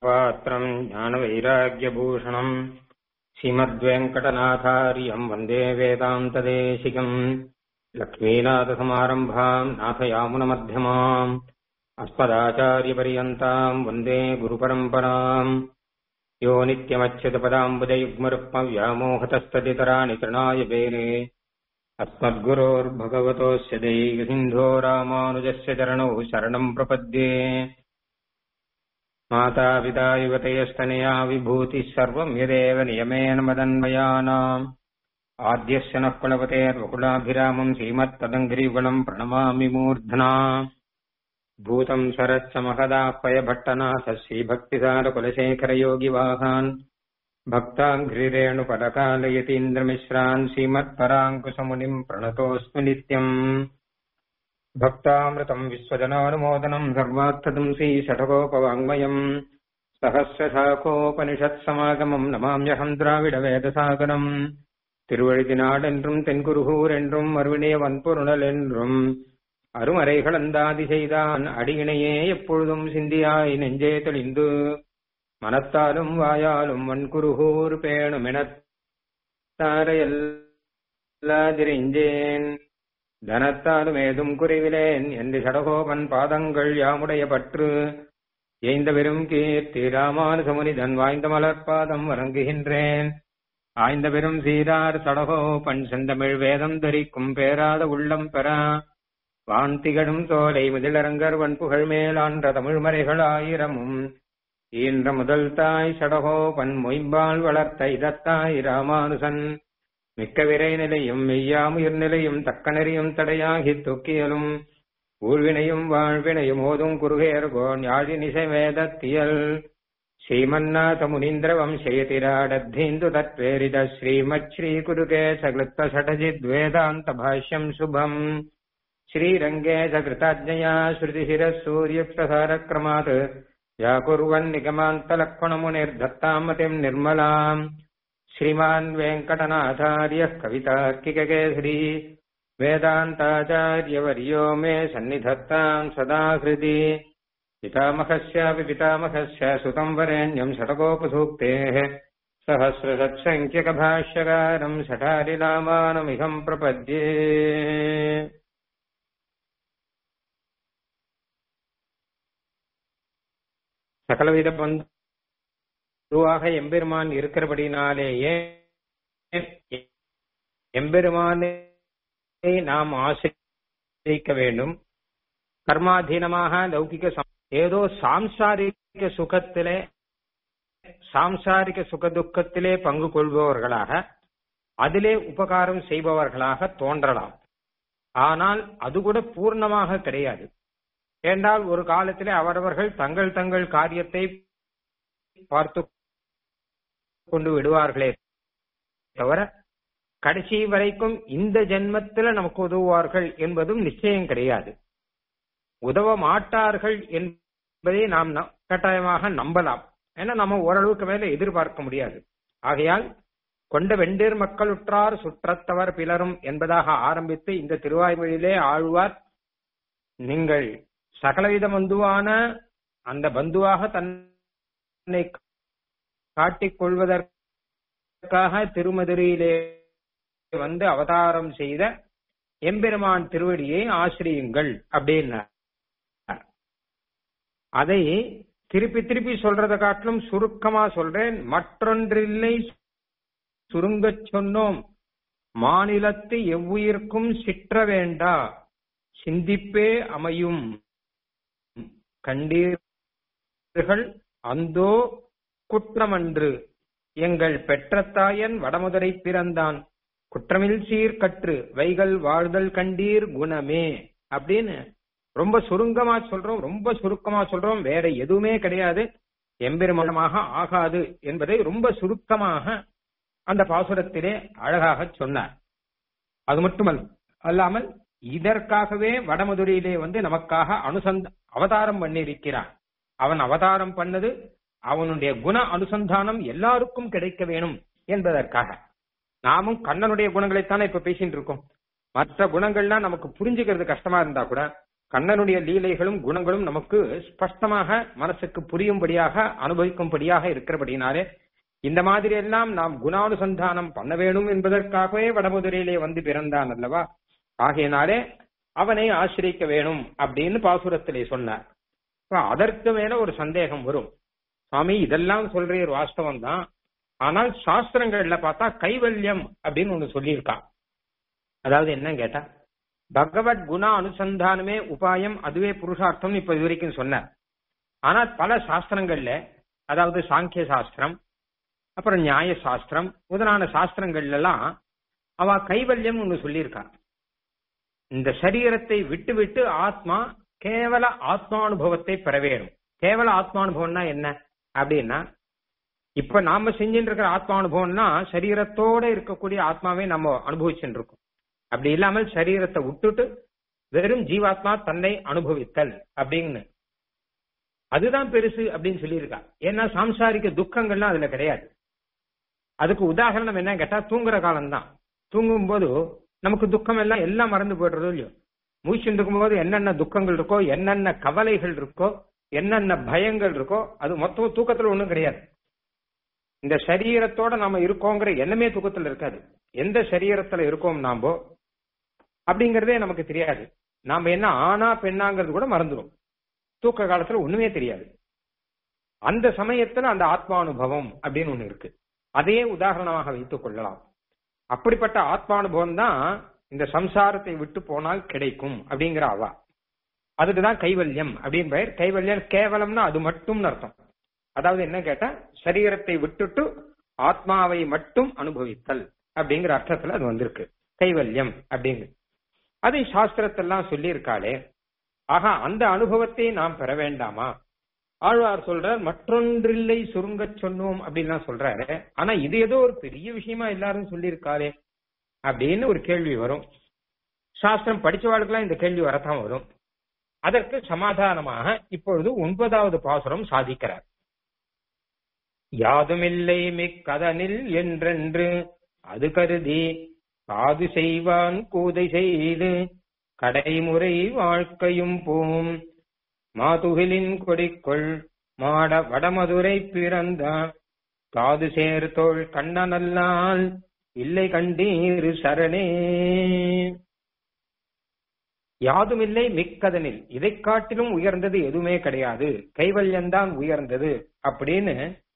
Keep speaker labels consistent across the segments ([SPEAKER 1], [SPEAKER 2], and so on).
[SPEAKER 1] पात्रम् ज्ञानवैराग्यभूषणम् श्रीमद्वेङ्कटनाथार्यम् वन्दे वेदान्तदेशिकम् लक्ष्मीनाथसमारम्भाम् नाथयामुनमध्यमाम् अस्मदाचार्यपर्यन्ताम् वन्दे गुरुपरम्पराम् यो नित्यमच्युतपदाम्बुजयुग्मरुक्मव्यामोहतस्तदितराणि तृणाय वेने अस्मद्गुरोर्भगवतोऽस्य दैकसिन्धो रामानुजस्य चरणौ शरणम् प्रपद्ये मातापिता युवतयस्तनया विभूतिः सर्वम् यदेव नियमेन मदन्वयानाम् आद्यस्य नः कुलपतेर्वकुलाभिरामम् श्रीमत्तदङ्घ्रियुगलम् प्रणमामि मूर्ध्ना भूतम् सरच्च महदाह्वयभट्टनाथ श्रीभक्तिसारकुलशेखरयोगिवाहान् भक्ताङ्घ्रिरेणुपदकालयतीन्द्रमिश्रान् श्रीमत्पराङ्कुशमुनिम् प्रणतोऽस्मि नित्यम् भक्तामृतम् विश्वजनानुमोदनम् सर्वार्थदम् श्रीषठकोपवाङ्मयम् सहस्रशाखोपनिषत्समागमम् नमाम्यहम् द्राविडवेदसागरम् திருவழுதினாடென்றும் தென்குருகூர் என்றும் மறுவினே வன்பொருணல் என்றும் அருமறைகளந்தாதி செய்தான் அடியினையே எப்பொழுதும் சிந்தியாய் நெஞ்சே தெளிந்து மனத்தாலும் வாயாலும் வன்குருகூர் பேணுமெனத்தாரையல்லாதிரிஞ்சேன் தனத்தாலும் ஏதும் குறைவிலேன் என்று சடகோபன் பாதங்கள் யாமுடைய பற்று எய்ந்த பெரும் கீர்த்தி ராமானுசமுனிதன் வாய்ந்த மலர்பாதம் வணங்குகின்றேன் ஆய்ந்த பெரும் சீரார் சடகோபன் செந்தமிழ் வேதம் தரிக்கும் பேராத உள்ளம் பெற வான் திகழும் சோலை முதிலரங்கர் வன்புகழ் மேலான்ற தமிழ் மறைகள் ஆயிரமும் ஈன்ற முதல் தாய் சடகோபன் மொய்பால் வளர்த்த இதத்தாய் ராமானுசன் மிக்க விரை நிலையும் மெய்யாமுயிர் நிலையும் தக்க நெறியும் தடையாகி தொக்கியலும் ஊழ்வினையும் வாழ்வினையும் ஓதும் குருகேர்கோன் யாழினிசை வேதத்தியல் श्रीमन्नाथ मुनीन्द्र वंशयतिराडद्धीन्दु तत्प्रेरित श्रीमत् श्रीकुरुके सकृत्त षटजिद्वेदान्त भाष्यम् शुभम् श्रीरङ्गे सकृताज्ञया श्रुतिशिरः सूर्यप्रसारक्रमात् व्याकुर्वन्निगमान्तलक्ष्मणमुनिर्दत्ताम् मतिम् निर्मलाम् श्रीमान् वेङ्कटनाथार्यः कवितार्किककेसरी वेदान्ताचार्यवर्यो मे सन्निधत्ताम् सदा हृदि पितामहस्यापि पितामहस्य सुतम् वरेण्यम् षटकोपसूक्तेः सहस्रसत्सङ्ख्यकभाष्यकारम् षठारिनामानमिहम् प्रपद्ये சகலவித பந்துவாக எம்பெருமான் இருக்கிறபடினாலேயே எம்பெருமானை நாம் ஆசிரிக்க வேண்டும் கர்மாதீனமாக லௌகிக ஏதோ சாம்சாரிக சுகத்திலே சாம்சாரிக சுக துக்கத்திலே பங்கு கொள்பவர்களாக அதிலே உபகாரம் செய்பவர்களாக தோன்றலாம் ஆனால் அது கூட பூர்ணமாக கிடையாது ஏண்டால் ஒரு காலத்திலே அவரவர்கள் தங்கள் தங்கள் காரியத்தை பார்த்து கொண்டு விடுவார்களே தவிர கடைசி வரைக்கும் இந்த ஜென்மத்தில் நமக்கு உதவுவார்கள் என்பதும் நிச்சயம் கிடையாது உதவ மாட்டார்கள் என்பதை நாம் கட்டாயமாக நம்பலாம் ஏன்னா நம்ம ஓரளவுக்கு மேல எதிர்பார்க்க முடியாது ஆகையால் கொண்ட வெண்டீர் மக்களுற்றார் சுற்றத்தவர் பிலரும் என்பதாக ஆரம்பித்து இந்த திருவாய்மொழியிலே ஆழ்வார் நீங்கள் சகலவித பந்துவான அந்த பந்துவாக தன்னை காட்டிக் கொள்வதற்காக திருமதுரையிலே வந்து அவதாரம் செய்த எம்பெருமான் திருவடியை ஆசிரியுங்கள் அப்படின்னார் அதை திருப்பி திருப்பி சொல்றத காட்டிலும் சுருக்கமா சொல்றேன் மற்றொன்றில்லை சுருங்கச் சொன்னோம் மாநிலத்து எவ்வுயிர்க்கும் சிற்ற வேண்டா சிந்திப்பே அமையும் கண்டீர்கள் அந்தோ குற்றமன்று எங்கள் பெற்ற தாயன் வடமுதரை பிறந்தான் குற்றமில் சீர்கற்று வைகள் வாழ்தல் கண்டீர் குணமே அப்படின்னு ரொம்ப சுருங்கமா சொல்றோம் ரொம்ப சுருக்கமா சொல்றோம் வேற எதுவுமே கிடையாது எம்பெருமானமாக ஆகாது என்பதை ரொம்ப சுருக்கமாக அந்த பாசுரத்திலே அழகாக சொன்னார் அது மட்டுமல்ல அல்லாமல் இதற்காகவே வடமதுரையிலே வந்து நமக்காக அனுசந்த அவதாரம் பண்ணியிருக்கிறான் அவன் அவதாரம் பண்ணது அவனுடைய குண அனுசந்தானம் எல்லாருக்கும் கிடைக்க வேணும் என்பதற்காக நாமும் கண்ணனுடைய குணங்களைத்தானே இப்ப பேசிட்டு இருக்கோம் மற்ற குணங்கள்லாம் நமக்கு புரிஞ்சுக்கிறது கஷ்டமா இருந்தா கூட கண்ணனுடைய லீலைகளும் குணங்களும் நமக்கு ஸ்பஷ்டமாக மனசுக்கு புரியும்படியாக அனுபவிக்கும்படியாக இருக்கிறபடினாலே இந்த மாதிரி எல்லாம் நாம் குணானுசந்தானம் பண்ண வேணும் என்பதற்காகவே வடமுதுரையிலே வந்து பிறந்தான் அல்லவா ஆகையினாலே அவனை ஆசிரிக்க வேணும் அப்படின்னு பாசுரத்திலே சொன்னார் இப்ப அதற்கு மேல ஒரு சந்தேகம் வரும் சுவாமி இதெல்லாம் சொல்றீர் வாஸ்தவம் தான் ஆனால் சாஸ்திரங்கள்ல பார்த்தா கைவல்யம் அப்படின்னு ஒண்ணு சொல்லியிருக்கான் அதாவது என்ன கேட்டா பகவத் குண அனுசந்தானமே உபாயம் அதுவே புருஷார்த்தம் இப்ப இது வரைக்கும் சொன்னார் ஆனா பல சாஸ்திரங்கள்ல அதாவது சாங்கிய சாஸ்திரம் அப்புறம் நியாய சாஸ்திரம் முதலான சாஸ்திரங்கள்ல எல்லாம் அவ கைவல்யம் ஒண்ணு சொல்லியிருக்கா இந்த சரீரத்தை விட்டு விட்டு ஆத்மா கேவல ஆத்மானுபவத்தை பெற வேணும் கேவல ஆத்மானுபவம்னா என்ன அப்படின்னா இப்ப நாம செஞ்சுட்டு இருக்கிற ஆத்மானுபவம்னா சரீரத்தோட இருக்கக்கூடிய ஆத்மாவை நம்ம அனுபவிச்சுட்டு இருக்கோம் அப்படி இல்லாமல் சரீரத்தை விட்டுட்டு வெறும் ஜீவாத்மா தன்னை அனுபவித்தல் அப்படின்னு அதுதான் பெருசு அப்படின்னு சொல்லியிருக்கா ஏன்னா சாம்சாரிக்க துக்கங்கள்லாம் அதுல கிடையாது அதுக்கு உதாரணம் என்ன கேட்டா தூங்குற காலம் தான் தூங்கும் போது நமக்கு துக்கம் எல்லாம் எல்லாம் மறந்து போயிடுறதோ இல்லையோ மூச்சுட்டு இருக்கும்போது என்னென்ன துக்கங்கள் இருக்கோ என்னென்ன கவலைகள் இருக்கோ என்னென்ன பயங்கள் இருக்கோ அது மொத்தம் தூக்கத்துல ஒண்ணும் கிடையாது இந்த சரீரத்தோட நாம இருக்கோங்கிற எண்ணமே தூக்கத்துல இருக்காது எந்த சரீரத்துல இருக்கோம் நாமோ அப்படிங்கறதே நமக்கு தெரியாது நாம என்ன ஆனா பெண்ணாங்கிறது கூட மறந்துடும் தூக்க காலத்துல ஒண்ணுமே தெரியாது அந்த சமயத்துல அந்த ஆத்மானுபவம் அப்படின்னு ஒண்ணு இருக்கு அதையே உதாரணமாக வைத்துக் கொள்ளலாம் அப்படிப்பட்ட ஆத்மானுபவம் தான் இந்த சம்சாரத்தை விட்டு போனால் கிடைக்கும் அப்படிங்கிற அவா அதுக்குதான் கைவல்யம் அப்படின்னு பெயர் கைவல்யம் கேவலம்னா அது மட்டும் அர்த்தம் அதாவது என்ன கேட்டா சரீரத்தை விட்டுட்டு ஆத்மாவை மட்டும் அனுபவித்தல் அப்படிங்கிற அர்த்தத்துல அது வந்திருக்கு கைவல்யம் அப்படிங்கு அதை சாஸ்திரத்தெல்லாம் சொல்லியிருக்காளே ஆக அந்த அனுபவத்தை நாம் பெற வேண்டாமா ஆழ்வார் சொல்றார் மற்றொன்றில்லை சுருங்க சொன்னோம் அப்படின்லாம் சொல்றாரு ஆனா இது ஏதோ ஒரு பெரிய விஷயமா எல்லாரும் சொல்லியிருக்காளே அப்படின்னு ஒரு கேள்வி வரும் சாஸ்திரம் படிச்சவாளுக்கெல்லாம் இந்த கேள்வி வரத்தான் வரும் அதற்கு சமாதானமாக இப்பொழுது ஒன்பதாவது பாசுரம் சாதிக்கிறார் யாதுமில்லை மிக்கதனில் என்றென்று அது கருதி காது செய்வான் கூதை செய்து கடைமுறை வாழ்க்கையும் போம் மாதுகிலின் கொடிக்குள் மாட வடமதுரை பிறந்த காது சேர்த்தோள் கண்ணனல்லால் இல்லை கண்டீர் சரணே யாதுமில்லை மிக்கதனில் இதை காட்டிலும் உயர்ந்தது எதுவுமே கிடையாது கைவல்யம்தான் உயர்ந்தது அப்படின்னு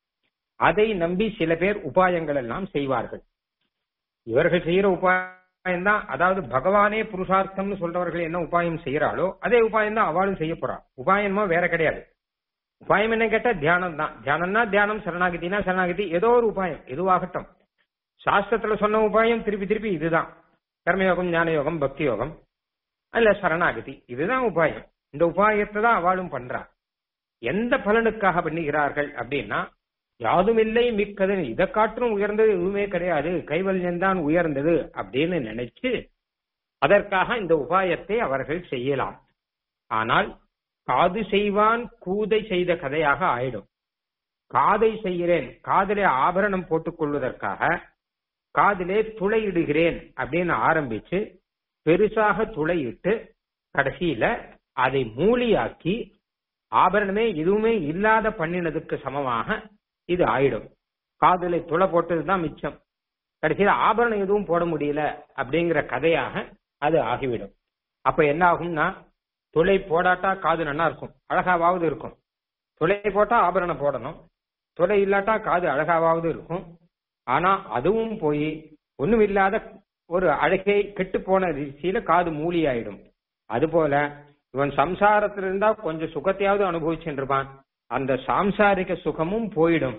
[SPEAKER 1] அதை நம்பி சில பேர் உபாயங்கள் எல்லாம் செய்வார்கள் இவர்கள் செய்யற உபாயம் தான் அதாவது பகவானே புருஷார்த்தம்னு சொல்றவர்கள் என்ன உபாயம் செய்யறாளோ அதே உபாயம் தான் அவளும் செய்ய போறா உபாயமா வேற கிடையாது உபாயம் என்ன கேட்டா தியானம் தான் தியானம்னா தியானம் சரணாகதினா சரணாகதி ஏதோ ஒரு உபாயம் எதுவாகட்டும் சாஸ்திரத்துல சொன்ன உபாயம் திருப்பி திருப்பி இதுதான் கர்மயோகம் ஞான யோகம் பக்தி யோகம் அல்ல சரணாகதி இதுதான் உபாயம் இந்த உபாயத்தை தான் அவளும் பண்றா எந்த பலனுக்காக பண்ணுகிறார்கள் அப்படின்னா யாதுமில்லை மிக்கது இதை காட்டிலும் உயர்ந்தது எதுவுமே கிடையாது கைவல்யம் தான் உயர்ந்தது அப்படின்னு நினைச்சு அதற்காக இந்த உபாயத்தை அவர்கள் செய்யலாம் ஆனால் காது செய்வான் கூதை செய்த கதையாக ஆயிடும் காதை செய்கிறேன் காதிலே ஆபரணம் போட்டுக் கொள்வதற்காக காதிலே துளையிடுகிறேன் அப்படின்னு ஆரம்பிச்சு பெருசாக துளையிட்டு கடைசியில அதை மூலியாக்கி ஆபரணமே எதுவுமே இல்லாத பண்ணினதுக்கு சமமாக இது ஆயிடும் காதுல துளை போட்டதுதான் மிச்சம் கடைசியில ஆபரணம் எதுவும் போட முடியல அப்படிங்கிற கதையாக அது ஆகிவிடும் அப்ப என்ன ஆகும்னா துளை போடாட்டா காது நல்லா இருக்கும் அழகாவது இருக்கும் துளை போட்டா ஆபரணம் போடணும் துளை இல்லாட்டா காது அழகாவது இருக்கும் ஆனா அதுவும் போய் ஒண்ணும் இல்லாத ஒரு அழகை கெட்டு போன திசையில காது மூலி ஆயிடும் அதுபோல இவன் சம்சாரத்துல இருந்தா கொஞ்சம் சுகத்தையாவது அனுபவிச்சுட்டு இருப்பான் அந்த சாம்சாரிக சுகமும் போயிடும்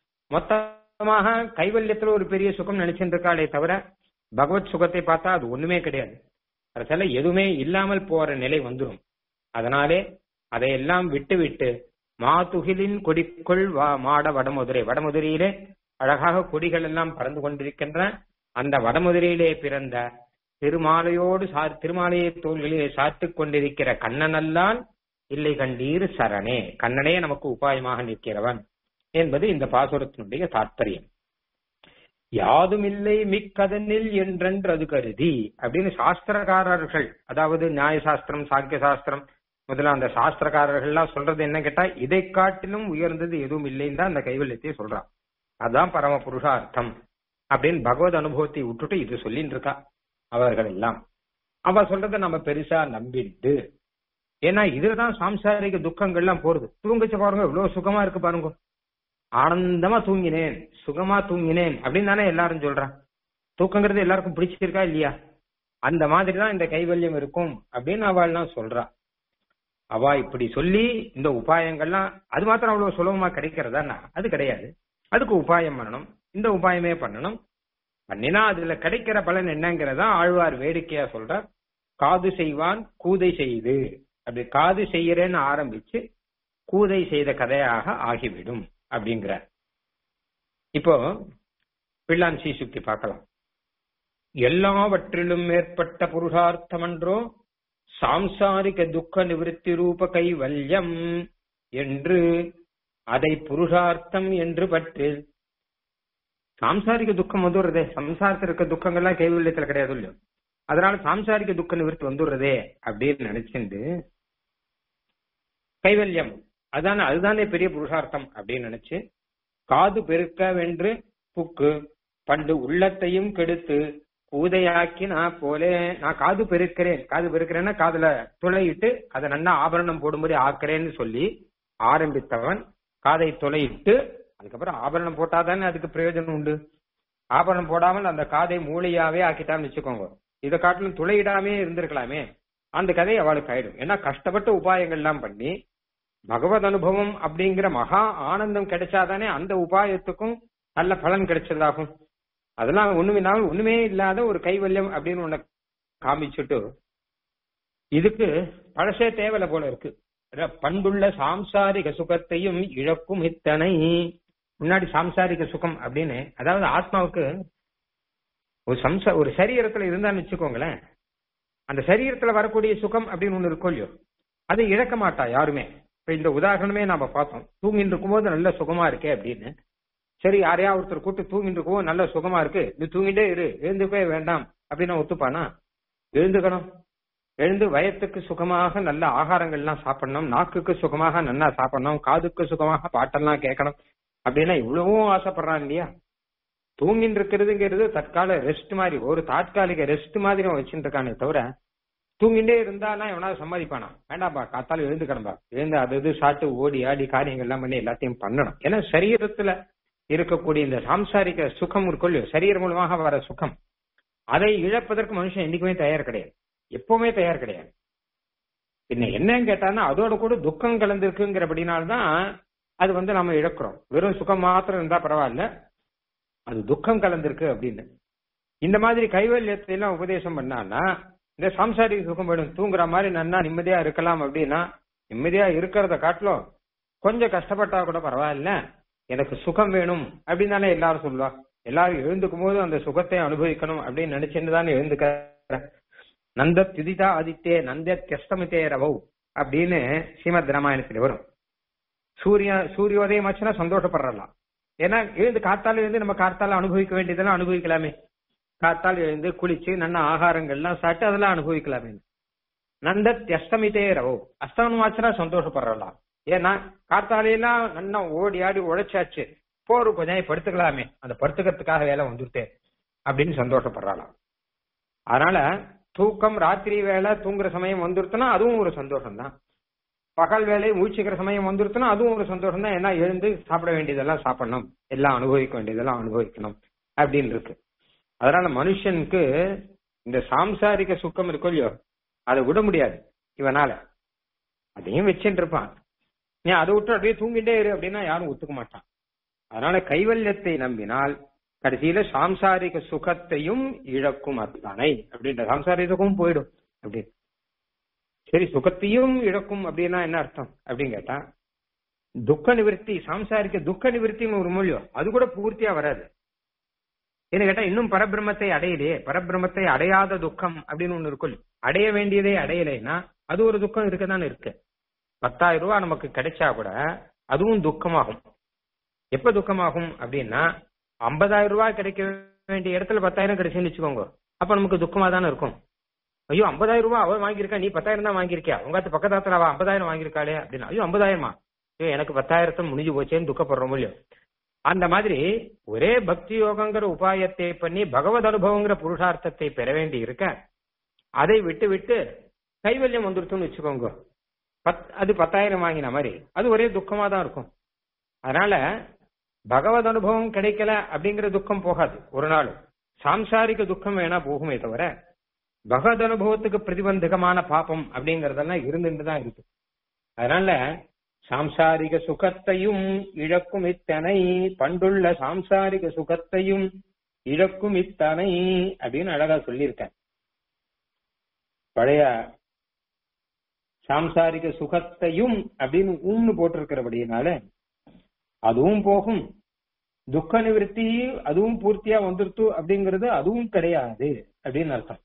[SPEAKER 1] மொத்தமாக கைவல்யத்துல ஒரு பெரிய சுகம் நினைச்சுட்டு இருக்காளே தவிர பகவத் சுகத்தை பார்த்தா அது ஒண்ணுமே கிடையாது அதனால எதுவுமே இல்லாமல் போற நிலை வந்துடும் அதனாலே அதையெல்லாம் விட்டு விட்டு மாதுகிலின் கொடிக்குள் வா மாட வடமதுரை வடமதுரையிலே அழகாக கொடிகள் எல்லாம் பறந்து கொண்டிருக்கின்றன அந்த வடமதுரையிலே பிறந்த திருமாலையோடு சா திருமாலையை தோள்களிலே சாத்துக் கொண்டிருக்கிற கண்ணனல்லான் இல்லை கண்டீர் சரணே கண்ணனே நமக்கு உபாயமாக நிற்கிறவன் என்பது இந்த பாசுரத்தினுடைய தாற்பயம் யாதுமில்லை மிக்கதனில் என்றென்றது கருதி அப்படின்னு சாஸ்திரக்காரர்கள் அதாவது நியாய சாஸ்திரம் சாக்கிய சாஸ்திரம் முதல்ல அந்த சாஸ்திரக்காரர்கள்லாம் சொல்றது என்ன கேட்டா இதை காட்டிலும் உயர்ந்தது எதுவும் இல்லைன்னு தான் அந்த கைவல்யத்தை சொல்றான் அதான் பரம புருஷார்த்தம் அப்படின்னு பகவத் அனுபவத்தை விட்டுட்டு இது சொல்லிட்டு இருக்கா அவர்கள் எல்லாம் அவ சொல்றத நம்ம பெருசா நம்பிட்டு ஏன்னா இதுலதான் சாம்சாரிக துக்கங்கள்லாம் போறது தூங்கிச்சு பாருங்க இவ்வளவு சுகமா இருக்கு பாருங்க ஆனந்தமா தூங்கினேன் சுகமா தூங்கினேன் அப்படின்னு தானே எல்லாரும் சொல்றான் தூக்கங்கிறது எல்லாருக்கும் பிடிச்சிருக்கா இல்லையா அந்த மாதிரி தான் இந்த கைவல்யம் இருக்கும் அப்படின்னு அவள்லாம் சொல்றா அவ இப்படி சொல்லி இந்த உபாயங்கள்லாம் அது மாத்திரம் அவ்வளவு சுலபமா கிடைக்கிறதா அது கிடையாது அதுக்கு உபாயம் பண்ணணும் இந்த உபாயமே பண்ணணும் பண்ணினா அதுல கிடைக்கிற பலன் என்னங்கிறதா ஆழ்வார் வேடிக்கையா சொல்ற காது செய்வான் கூதை செய்து அப்படி காது செய்யறேன்னு ஆரம்பிச்சு கூதை செய்த கதையாக ஆகிவிடும் அப்படிங்கிறார் இப்போ பிள்ளான் சீசுக்தி பார்க்கலாம் எல்லாவற்றிலும் மேற்பட்ட புருஷார்த்தமன்றோ சாம்சாரிக துக்க நிவிருத்தி ரூப கைவல்யம் என்று அதை புருஷார்த்தம் என்று பற்று சாம்சாரிக துக்கம் வந்துடுறதே சம்சாரத்தில் இருக்க துக்கங்கள்லாம் கைவல்யத்துல கிடையாது இல்லையோ அதனால சாம்சாரிக துக்க நிவர்த்தி வந்துடுறதே அப்படின்னு நினைச்சுட்டு கைவல்யம் அதானே அதுதானே பெரிய புருஷார்த்தம் அப்படின்னு நினைச்சு காது பெருக்க வென்று புக்கு பண்டு உள்ளத்தையும் கெடுத்து கூதையாக்கி நான் போலே நான் காது பெருக்கிறேன் காது பெருக்கிறேன்னா காதுல துளையிட்டு அதை நல்லா ஆபரணம் போடும்படி ஆக்குறேன்னு சொல்லி ஆரம்பித்தவன் காதை துளையிட்டு அதுக்கப்புறம் ஆபரணம் போட்டாதானே அதுக்கு பிரயோஜனம் உண்டு ஆபரணம் போடாமல் அந்த காதை மூளையாவே ஆக்கிட்டான்னு வச்சுக்கோங்க இதை காட்டிலும் துளையிடாமே இருந்திருக்கலாமே அந்த கதை அவளுக்கு ஆயிடும் ஏன்னா கஷ்டப்பட்ட உபாயங்கள் எல்லாம் பண்ணி பகவத் அனுபவம் அப்படிங்கிற மகா ஆனந்தம் கிடைச்சாதானே அந்த உபாயத்துக்கும் நல்ல பலன் கிடைச்சதாகும் அதெல்லாம் ஒண்ணுமில்லாமல் ஒண்ணுமே இல்லாத ஒரு கைவல்யம் அப்படின்னு ஒண்ணு காமிச்சுட்டு இதுக்கு பழசே தேவலை போல இருக்கு பண்டுள்ள சாம்சாரிக சுகத்தையும் இழக்கும் இத்தனை முன்னாடி சாம்சாரிக சுகம் அப்படின்னு அதாவது ஆத்மாவுக்கு ஒரு சம்ச ஒரு சரீரத்துல இருந்தான்னு வச்சுக்கோங்களேன் அந்த சரீரத்துல வரக்கூடிய சுகம் அப்படின்னு ஒண்ணு இருக்கும் இல்லையோ அதை இழக்க மாட்டா யாருமே இப்ப இந்த உதாரணமே நாம பார்த்தோம் தூங்கிட்டு இருக்கும்போது நல்ல சுகமா இருக்கே அப்படின்னு சரி யாரையா ஒருத்தர் கூட்டு தூங்கிட்டு இருக்கவும் நல்ல சுகமா இருக்கு நீ தூங்கிட்டே இரு எழுந்துக்கவே வேண்டாம் அப்படின்னு ஒத்துப்பானா எழுந்துக்கணும் எழுந்து வயத்துக்கு சுகமாக நல்ல ஆகாரங்கள்லாம் சாப்பிடணும் நாக்குக்கு சுகமாக நல்லா சாப்பிடணும் காதுக்கு சுகமாக பாட்டெல்லாம் கேட்கணும் அப்படின்னா இவ்வளவும் ஆசைப்படுறான் இல்லையா தூங்கின்னு இருக்கிறதுங்கிறது தற்கால ரெஸ்ட் மாதிரி ஒரு தாற்காலிக ரெஸ்ட் மாதிரி அவன் வச்சுட்டு இருக்கானே தவிர தூங்கிட்டே இருந்தானா எவனாவது சம்மதிப்பானா வேண்டாம்பா காத்தால எழுந்து கிடம்பா எழுந்து அது இது சாட்டு ஓடி ஆடி காரியங்கள் எல்லாம் பண்ணி எல்லாத்தையும் பண்ணணும் ஏன்னா சரீரத்துல இருக்கக்கூடிய இந்த சாம்சாரிக சுகம் இருக்கும் இல்லையோ சரீரம் மூலமாக வர சுகம் அதை இழப்பதற்கு மனுஷன் என்னைக்குமே தயார் கிடையாது எப்பவுமே தயார் கிடையாது பின்ன என்னன்னு கேட்டான்னா அதோட கூட துக்கம் கலந்துருக்குங்கிறபடினால்தான் அது வந்து நம்ம இழக்கிறோம் வெறும் சுகம் மாத்திரம் இருந்தா பரவாயில்ல அது துக்கம் கலந்திருக்கு அப்படின்னு இந்த மாதிரி கைவல்யத்தை எல்லாம் உபதேசம் பண்ணான்னா இந்த சாம்சாரிக சுகம் வேணும் தூங்குற மாதிரி நன்னா நிம்மதியா இருக்கலாம் அப்படின்னா நிம்மதியா இருக்கிறத காட்டிலும் கொஞ்சம் கஷ்டப்பட்டா கூட பரவாயில்ல எனக்கு சுகம் வேணும் அப்படின்னு தானே எல்லாரும் சொல்லுவா எல்லாரும் எழுந்துக்கும் போது அந்த சுகத்தை அனுபவிக்கணும் அப்படின்னு நினைச்சுட்டு தானே எழுந்துக்க நந்த திதிதா ஆதித்தே நந்த தியஸ்தமித்தே ரவௌ அப்படின்னு ஸ்ரீமத் ராமாயணத்துல வரும் சூரிய சூரியோதயம் ஆச்சுன்னா சந்தோஷப்படுறலாம் ஏன்னா எழுந்து காத்தால எழுந்து நம்ம காத்தால அனுபவிக்க வேண்டியதெல்லாம் அனுபவிக்கலாமே காத்தால் எழுந்து குளிச்சு நல்ல ஆகாரங்கள்லாம் சாப்பிட்டு அதெல்லாம் அனுபவிக்கலாமே நந்த அஸ்தமித்தே ரவோ அஸ்தமனம் ஆச்சுன்னா சந்தோஷப்படுறலாம் ஏன்னா காத்தாலையெல்லாம் நல்லா ஓடி ஆடி உழைச்சாச்சு போர் கொஞ்ச நேரம் படுத்துக்கலாமே அந்த படுத்துக்கிறதுக்காக வேலை வந்துருத்தே அப்படின்னு சந்தோஷப்படுறாளாம் அதனால தூக்கம் ராத்திரி வேலை தூங்குற சமயம் வந்துருத்துனா அதுவும் ஒரு சந்தோஷம் தான் பகல் வேலை மூழ்ச்சிக்கிற சமயம் வந்துருச்சுன்னா அதுவும் ஒரு சந்தோஷம் தான் ஏன்னா எழுந்து சாப்பிட வேண்டியதெல்லாம் சாப்பிடணும் எல்லாம் அனுபவிக்க வேண்டியதெல்லாம் அனுபவிக்கணும் அப்படின்னு இருக்கு அதனால மனுஷனுக்கு இந்த சாம்சாரிக சுக்கம் இருக்கும் இல்லையோ அதை விட முடியாது இவனால அதையும் வச்சுட்டு இருப்பான் நீ அதை விட்டு அப்படியே தூங்கிட்டே இரு அப்படின்னா யாரும் ஒத்துக்க மாட்டான் அதனால கைவல்யத்தை நம்பினால் கடைசியில சாம்சாரிக சுகத்தையும் இழக்கும் அத்தனை அப்படின்ற சாம்சாரிக சுகமும் போயிடும் அப்படின்னு சரி சுகத்தையும் இழக்கும் அப்படின்னா என்ன அர்த்தம் அப்படின்னு கேட்டா துக்க நிவர்த்தி சாம்சாரிக்க துக்க நிவர்த்தின்னு ஒரு மொழியோ அது கூட பூர்த்தியா வராது என்ன கேட்டா இன்னும் பரபிரம்மத்தை அடையலையே பரபிரம்மத்தை அடையாத துக்கம் அப்படின்னு ஒண்ணு இருக்கும் அடைய வேண்டியதே அடையலைன்னா அது ஒரு துக்கம் இருக்கதானே இருக்கு பத்தாயிரம் ரூபாய் நமக்கு கிடைச்சா கூட அதுவும் துக்கமாகும் எப்ப துக்கமாகும் அப்படின்னா ஐம்பதாயிரம் ரூபாய் கிடைக்க வேண்டிய இடத்துல பத்தாயிரம் கிடைச்சுன்னு வச்சுக்கோங்க அப்ப நமக்கு துக்கமா தானே இருக்கும் ஐயோ ஐம்பதாயிரம் ரூபாய் அவன் வாங்கியிருக்கா நீ பத்தாயிரம் தான் வாங்கியிருக்கியா உங்க பக்கத்தாத்துல அவ ஐம்பதாயிரம் வாங்கியிருக்காளே அப்படின்னா ஐயோ ஐம்பதாயிரமா ஐயோ எனக்கு பத்தாயிரத்தை முடிஞ்சு போச்சேன்னு துக்கப்படுறோம் இல்லையோ அந்த மாதிரி ஒரே பக்தி யோகங்கிற உபாயத்தை பண்ணி பகவத் அனுபவங்கிற புருஷார்த்தத்தை பெற வேண்டி இருக்க அதை விட்டு விட்டு கைவல்யம் வந்துருச்சுன்னு வச்சுக்கோங்க பத் அது பத்தாயிரம் வாங்கின மாதிரி அது ஒரே துக்கமா தான் இருக்கும் அதனால பகவத் அனுபவம் கிடைக்கல அப்படிங்கிற துக்கம் போகாது ஒரு நாள் சாம்சாரிக துக்கம் வேணா போகுமே தவிர பகவத் அனுபவத்துக்கு பிரதிபந்தகமான பாப்பம் அப்படிங்கறதெல்லாம் இருந்துட்டு தான் இருக்கு அதனால சாம்சாரிக சுகத்தையும் இழக்கும் இத்தனை பண்டுள்ள சாம்சாரிக சுகத்தையும் இழக்கும் இத்தனை அப்படின்னு அழகா சொல்லியிருக்கேன் பழைய சாம்சாரிக சுகத்தையும் அப்படின்னு உம்னு போட்டிருக்கிறபடினால அதுவும் போகும் துக்க நிவர்த்தி அதுவும் பூர்த்தியா வந்துருத்து அப்படிங்கிறது அதுவும் கிடையாது அப்படின்னு அர்த்தம்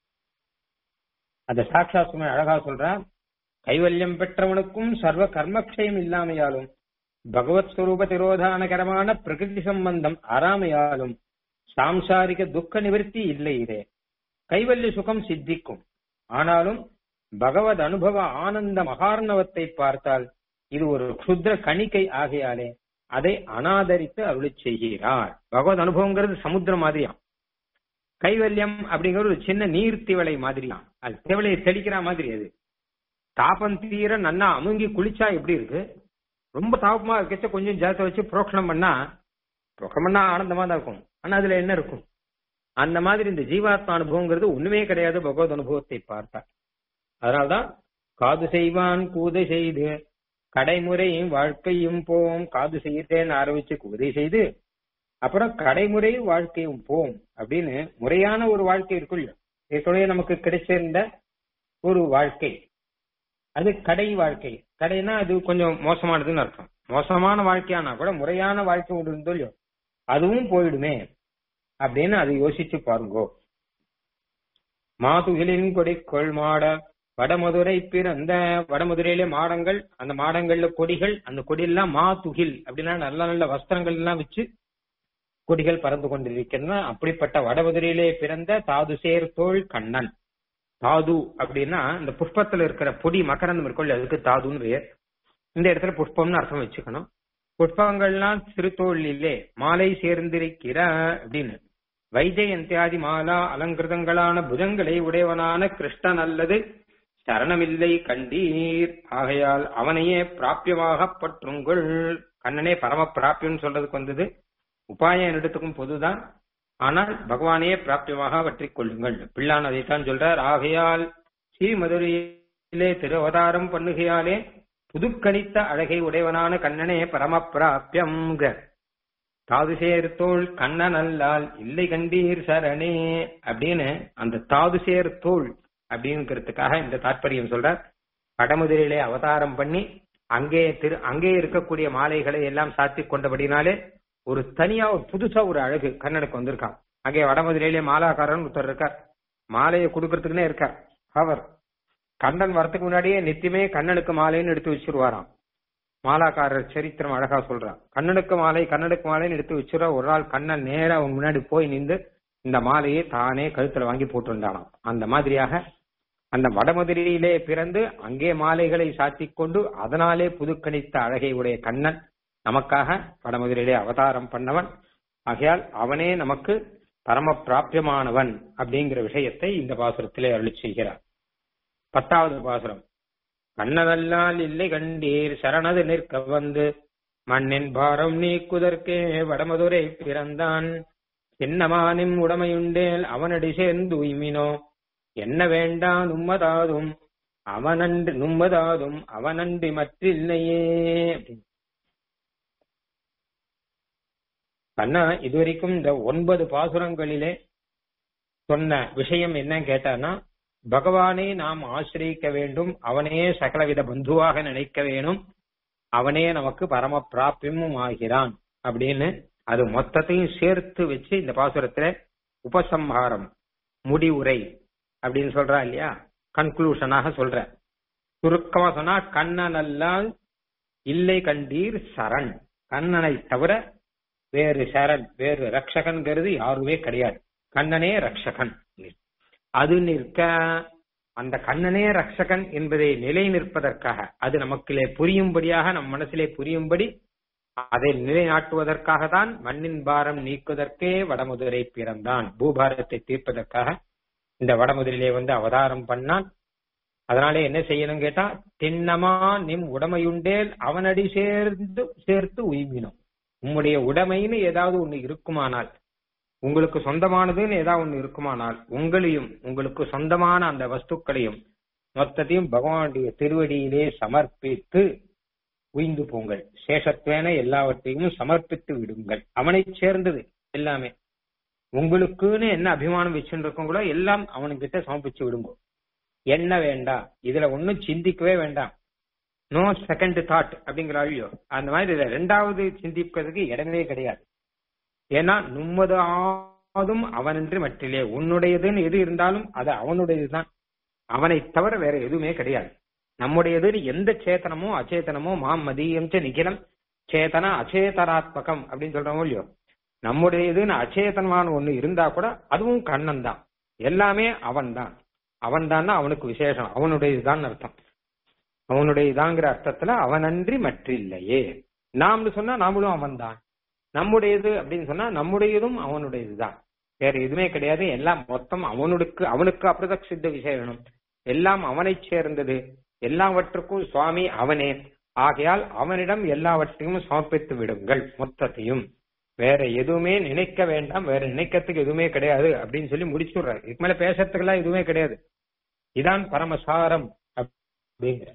[SPEAKER 1] அந்த சாட்சா சுமை அழகா சொல்றான் கைவல்யம் பெற்றவனுக்கும் சர்வ கர்மக்ஷயம் இல்லாமையாலும் பகவத் ஸ்வரூப திரோதானகரமான பிரகிருதி சம்பந்தம் ஆறாமையாலும் சாம்சாரிக துக்க நிவர்த்தி இல்லை இதே கைவல்ய சுகம் சித்திக்கும் ஆனாலும் பகவத் அனுபவ ஆனந்த மகார்ணவத்தை பார்த்தால் இது ஒரு க்ஷுத்ர கணிக்கை ஆகையாலே அதை அனாதரித்து அருளி செய்கிறார் பகவத் அனுபவங்கிறது சமுத்திரம் மாதிரியாம் கைவல்யம் அப்படிங்கிறது ஒரு சின்ன நீர் திவளை மாதிரியாம் அது திவளையை தெளிக்கிற மாதிரி அது தாபம் தீர நன்னா அமுங்கி குளிச்சா எப்படி இருக்கு ரொம்ப தாபமா இருக்கச்ச கொஞ்சம் ஜலத்தை வச்சு புரோக்ஷனம் பண்ணா புரோக்ஷனம் பண்ணா ஆனந்தமா தான் இருக்கும் ஆனா அதுல என்ன இருக்கும் அந்த மாதிரி இந்த ஜீவாத்மா அனுபவங்கிறது ஒண்ணுமே கிடையாது பகவத் அனுபவத்தை பார்த்தா அதனால்தான் காது செய்வான் கூதை செய்து கடைமுறையும் வாழ்க்கையும் போம் காது செய்யறேன்னு ஆரம்பிச்சு கூதை செய்து அப்புறம் கடைமுறை வாழ்க்கையும் போம் அப்படின்னு முறையான ஒரு வாழ்க்கை இருக்குல்ல ஏற்கனவே நமக்கு கிடைச்சிருந்த ஒரு வாழ்க்கை அது கடை வாழ்க்கை கடைனா அது கொஞ்சம் மோசமானதுன்னு அர்த்தம் மோசமான வாழ்க்கையானா கூட முறையான வாழ்க்கை ஒன்று இருந்தோ இல்லையோ அதுவும் போயிடுமே அப்படின்னு அதை யோசிச்சு பாருங்கோ மாதுகிலின் கொடி கொள்மாட வடமதுரை பிறந்த வடமதுரையில மாடங்கள் அந்த மாடங்கள்ல கொடிகள் அந்த கொடியெல்லாம் மாதுகில் அப்படின்னா நல்ல நல்ல வஸ்திரங்கள் எல்லாம் வச்சு கொடிகள் பறந்து கொண்டிருக்கின்றன அப்படிப்பட்ட வடமதுரையிலே பிறந்த தாது சேர் தோள் கண்ணன் தாது அப்படின்னா இந்த புஷ்பத்துல இருக்கிற பொடி மகரந்தம் இருக்குல்ல அதுக்கு தாதுன்னு பேர் இந்த இடத்துல புஷ்பம்னு அர்த்தம் வச்சுக்கணும் புஷ்பங்கள்லாம் திருத்தோளிலே மாலை சேர்ந்திருக்கிற அப்படின்னு வைஜெயந்தியாதி மாலா அலங்கிருதங்களான புஜங்களை உடையவனான கிருஷ்ணன் அல்லது சரணமில்லை கண்டீர் ஆகையால் அவனையே பிராபியமாக பற்றுங்கள் கண்ணனே பரம பிராபியம் சொல்றதுக்கு வந்தது உபாயம் எடுத்துக்கும் பொதுதான் ஆனால் பகவானையே பிராப்தியமாக பற்றிக் கொள்ளுங்கள் பிள்ளான் அதைத்தான் சொல்றார் ஆகையால் ஸ்ரீ மதுரையிலே திருவதாரம் பண்ணுகையாலே புதுக்கணித்த அழகை உடையவனான கண்ணனே பரம பிராபியம் தாது சேர்த்தோள் கண்ணன் அல்லால் இல்லை கண்டீர் சரணே அப்படின்னு அந்த தாது சேர்த்தோள் அப்படிங்கிறதுக்காக இந்த தாற்பயம் சொல்றார் வடமுதிரிலே அவதாரம் பண்ணி அங்கே திரு அங்கே இருக்கக்கூடிய மாலைகளை எல்லாம் சாத்தி கொண்டபடினாலே ஒரு தனியா ஒரு புதுசா ஒரு அழகு கண்ணனுக்கு வந்திருக்கான் அங்கே வடமதுரையிலே மாலாக்காரன் ஒருத்தர் இருக்கார் மாலையை கொடுக்கறதுக்குன்னே இருக்கார் அவர் கண்ணன் வரத்துக்கு முன்னாடியே நித்தியமே கண்ணனுக்கு மாலைன்னு எடுத்து வச்சிருவாராம் மாலாக்காரர் சரித்திரம் அழகா சொல்றான் கண்ணனுக்கு மாலை கண்ணனுக்கு மாலைன்னு எடுத்து வச்சிருவா ஒரு நாள் கண்ணன் நேரா அவங்க முன்னாடி போய் நின்று இந்த மாலையை தானே கழுத்துல வாங்கி போட்டு வந்தானாம் அந்த மாதிரியாக அந்த வடமதுரையிலே பிறந்து அங்கே மாலைகளை சாத்திக் கொண்டு அதனாலே புதுக்கணித்த அழகை உடைய கண்ணன் நமக்காக வடமதுரையிலே அவதாரம் பண்ணவன் ஆகையால் அவனே நமக்கு பரம பிராபியமானவன் அப்படிங்கிற விஷயத்தை இந்த பாசுரத்திலே அருளி செய்கிறார் பத்தாவது பாசுரம் கண்ணனல்லால் இல்லை கண்டீர் சரணது நிற்க வந்து மண்ணின் பாரம் நீக்குதற்கே வடமதுரை பிறந்தான் சின்னமானின் உடமையுண்டேல் அவனடி சேர்ந்து உய்மினோ என்ன வேண்டாம் நும்மதாதும் அவனன்று நும்மதாதும் அவனன்றி மற்றில்லையே அப்படின்னு கண்ணா இதுவரைக்கும் இந்த ஒன்பது பாசுரங்களிலே சொன்ன விஷயம் என்ன கேட்டானா பகவானை நாம் ஆசிரியிக்க வேண்டும் அவனே சகலவித பந்துவாக நினைக்க வேணும் அவனே நமக்கு பரம பிராபியமும் ஆகிறான் அப்படின்னு அது மொத்தத்தையும் சேர்த்து வச்சு இந்த பாசுரத்துல உபசம்ஹாரம் முடிவுரை அப்படின்னு சொல்றா இல்லையா கன்க்ளூஷனாக சொல்ற சுருக்கமா சொன்னா கண்ணனல்லால் இல்லை கண்டீர் சரண் கண்ணனை தவிர வேறு சரண் வேறு ரக்ஷகன்கிறது யாருமே கிடையாது கண்ணனே ரக்ஷகன் அது நிற்க அந்த கண்ணனே ரக்ஷகன் என்பதை நிலை நிற்பதற்காக அது நமக்கிலே புரியும்படியாக நம் மனசிலே புரியும்படி அதை நிலைநாட்டுவதற்காக தான் மண்ணின் பாரம் நீக்குவதற்கே வடமுதிரை பிறந்தான் பூபாரத்தை தீர்ப்பதற்காக இந்த வடமுதிரிலே வந்து அவதாரம் பண்ணான் அதனாலே என்ன செய்யணும் கேட்டா திண்ணமா நிம் உடமையுண்டேல் அவனடி சேர்ந்து சேர்த்து உய்மினோம் உம்முடைய உடைமைன்னு ஏதாவது ஒண்ணு இருக்குமானால் உங்களுக்கு சொந்தமானதுன்னு ஏதாவது ஒண்ணு இருக்குமானால் உங்களையும் உங்களுக்கு சொந்தமான அந்த வஸ்துக்களையும் மொத்தத்தையும் பகவானுடைய திருவடியிலே சமர்ப்பித்து உய்ந்து போங்கள் சேஷத்வேன எல்லாவற்றையும் சமர்ப்பித்து விடுங்கள் அவனை சேர்ந்தது எல்லாமே உங்களுக்குன்னு என்ன அபிமானம் வச்சுருக்கோங்களோ எல்லாம் அவனுக்கிட்ட சமர்ப்பிச்சு விடுங்க என்ன வேண்டாம் இதுல ஒன்னும் சிந்திக்கவே வேண்டாம் நோ செகண்ட் தாட் அப்படிங்கிற அழியோ அந்த மாதிரி இதுல ரெண்டாவது சிந்திக்கிறதுக்கு இடமே கிடையாது ஏன்னா நும்மதாதும் அவனின்றி மற்றிலே உன்னுடையதுன்னு எது இருந்தாலும் அது அவனுடையதுதான் அவனை தவிர வேற எதுவுமே கிடையாது நம்முடையதுன்னு எந்த சேத்தனமோ அச்சேதனமோ மாம் மதியம் ச நிகிலம் சேதன அச்சேதனாத்மகம் அப்படின்னு சொல்றோமோ இல்லையோ நம்முடையதுன்னு அச்சேதனமான ஒண்ணு இருந்தா கூட அதுவும் கண்ணன் தான் எல்லாமே அவன் தான் அவன் தான் அவனுக்கு விசேஷம் அவனுடையதுதான் அர்த்தம் அவனுடையதாங்கிற அர்த்தத்துல அவனன்றி மற்றில்லையே நாம்னு சொன்னா நாமளும் அவன் தான் நம்முடையது அப்படின்னு சொன்னா நம்முடையதும் அவனுடையதுதான் வேற எதுவுமே கிடையாது எல்லாம் மொத்தம் அவனுக்கு அவனுக்கு அப்பிரதக் சித்த விசேஷனம் எல்லாம் அவனை சேர்ந்தது எல்லாவற்றுக்கும் சுவாமி அவனே ஆகையால் அவனிடம் எல்லாவற்றையும் சமர்ப்பித்து விடுங்கள் மொத்தத்தையும் வேற எதுவுமே நினைக்க வேண்டாம் வேற நினைக்கிறதுக்கு எதுவுமே கிடையாது அப்படின்னு சொல்லி முடிச்சுடுறாரு இதுக்கு மேல பேசுறதுக்கெல்லாம் எதுவுமே கிடையாது இதான் பரமசாரம் அப்படிங்கிற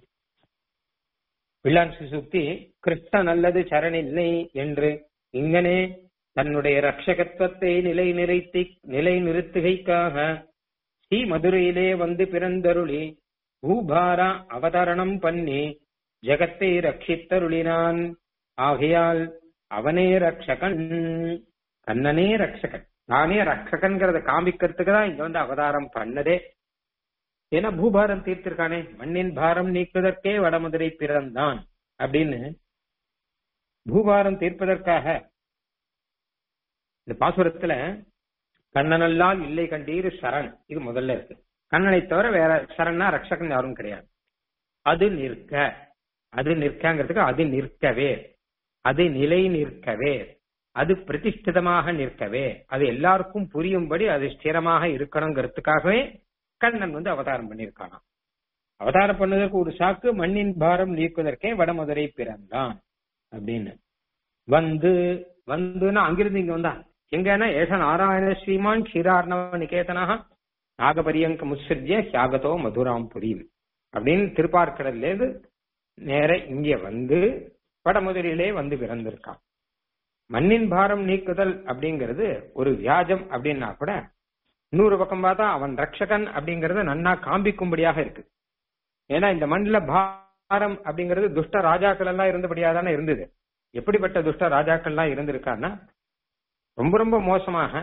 [SPEAKER 1] வில்லான் சுத்தி கிருஷ்ண நல்லது சரணில்லை என்று இங்கனே தன்னுடைய ரட்சகத்துவத்தை நிலை நிறுத்தி நிலை நிறுத்துகைக்காக ஸ்ரீ மதுரையிலே வந்து பிறந்தருளி பூபாரா அவதரணம் பண்ணி ஜகத்தை ரட்சித்தருளினான் ஆகையால் அவனே ரக்ஷகன் கண்ணனே ரக்ஷகன் நானே ரக்ஷகன்கிறத காமிக்கிறதுக்கு தான் இங்க வந்து அவதாரம் பண்ணதே ஏன்னா பூபாரம் தீர்த்திருக்கானே மண்ணின் பாரம் நீக்குவதற்கே வடமதுரை பிறந்தான் அப்படின்னு பூபாரம் தீர்ப்பதற்காக இந்த பாசுரத்துல கண்ணனல்லால் இல்லை கண்டீர் சரண் இது முதல்ல இருக்கு கண்ணனை தவிர வேற சரண்னா ரக்ஷகன் யாரும் கிடையாது அது நிற்க அது நிற்கங்கிறதுக்கு அது நிற்கவே அது நிலை நிற்கவே அது பிரதிஷ்டிதமாக நிற்கவே அது எல்லாருக்கும் புரியும்படி அது ஸ்திரமாக இருக்கணுங்கிறதுக்காகவே கண்ணன் வந்து அவதாரம் பண்ணியிருக்கானாம் அவதாரம் பண்ணதற்கு ஒரு சாக்கு மண்ணின் பாரம் நீக்குவதற்கே வடமதுரை பிறந்தான் அப்படின்னு வந்து வந்துன்னா அங்கிருந்து இங்க வந்தா எங்கன்னா ஏஷ நாராயண ஸ்ரீமான் க்ஷீரார்ணவ நிகேதனாக நாகபரியங்க முத்சிருஜ்ய தியாகத்தோ மதுராம் புரியும் அப்படின்னு திருப்பார்க்கடல்ல இருந்து நேர இங்க வந்து வடமதுரையிலே வந்து பிறந்திருக்கான் மண்ணின் பாரம் நீக்குதல் அப்படிங்கிறது ஒரு வியாஜம் அப்படின்னா கூட இன்னொரு பக்கம் பார்த்தா அவன் ரக்ஷகன் அப்படிங்கறது நன்னா காண்பிக்கும்படியாக இருக்கு ஏன்னா இந்த மண்ணில பாரம் அப்படிங்கிறது துஷ்ட ராஜாக்கள் எல்லாம் இருந்தபடியா தானே இருந்தது எப்படிப்பட்ட துஷ்ட ராஜாக்கள் எல்லாம் இருந்திருக்கான்னா ரொம்ப ரொம்ப மோசமாக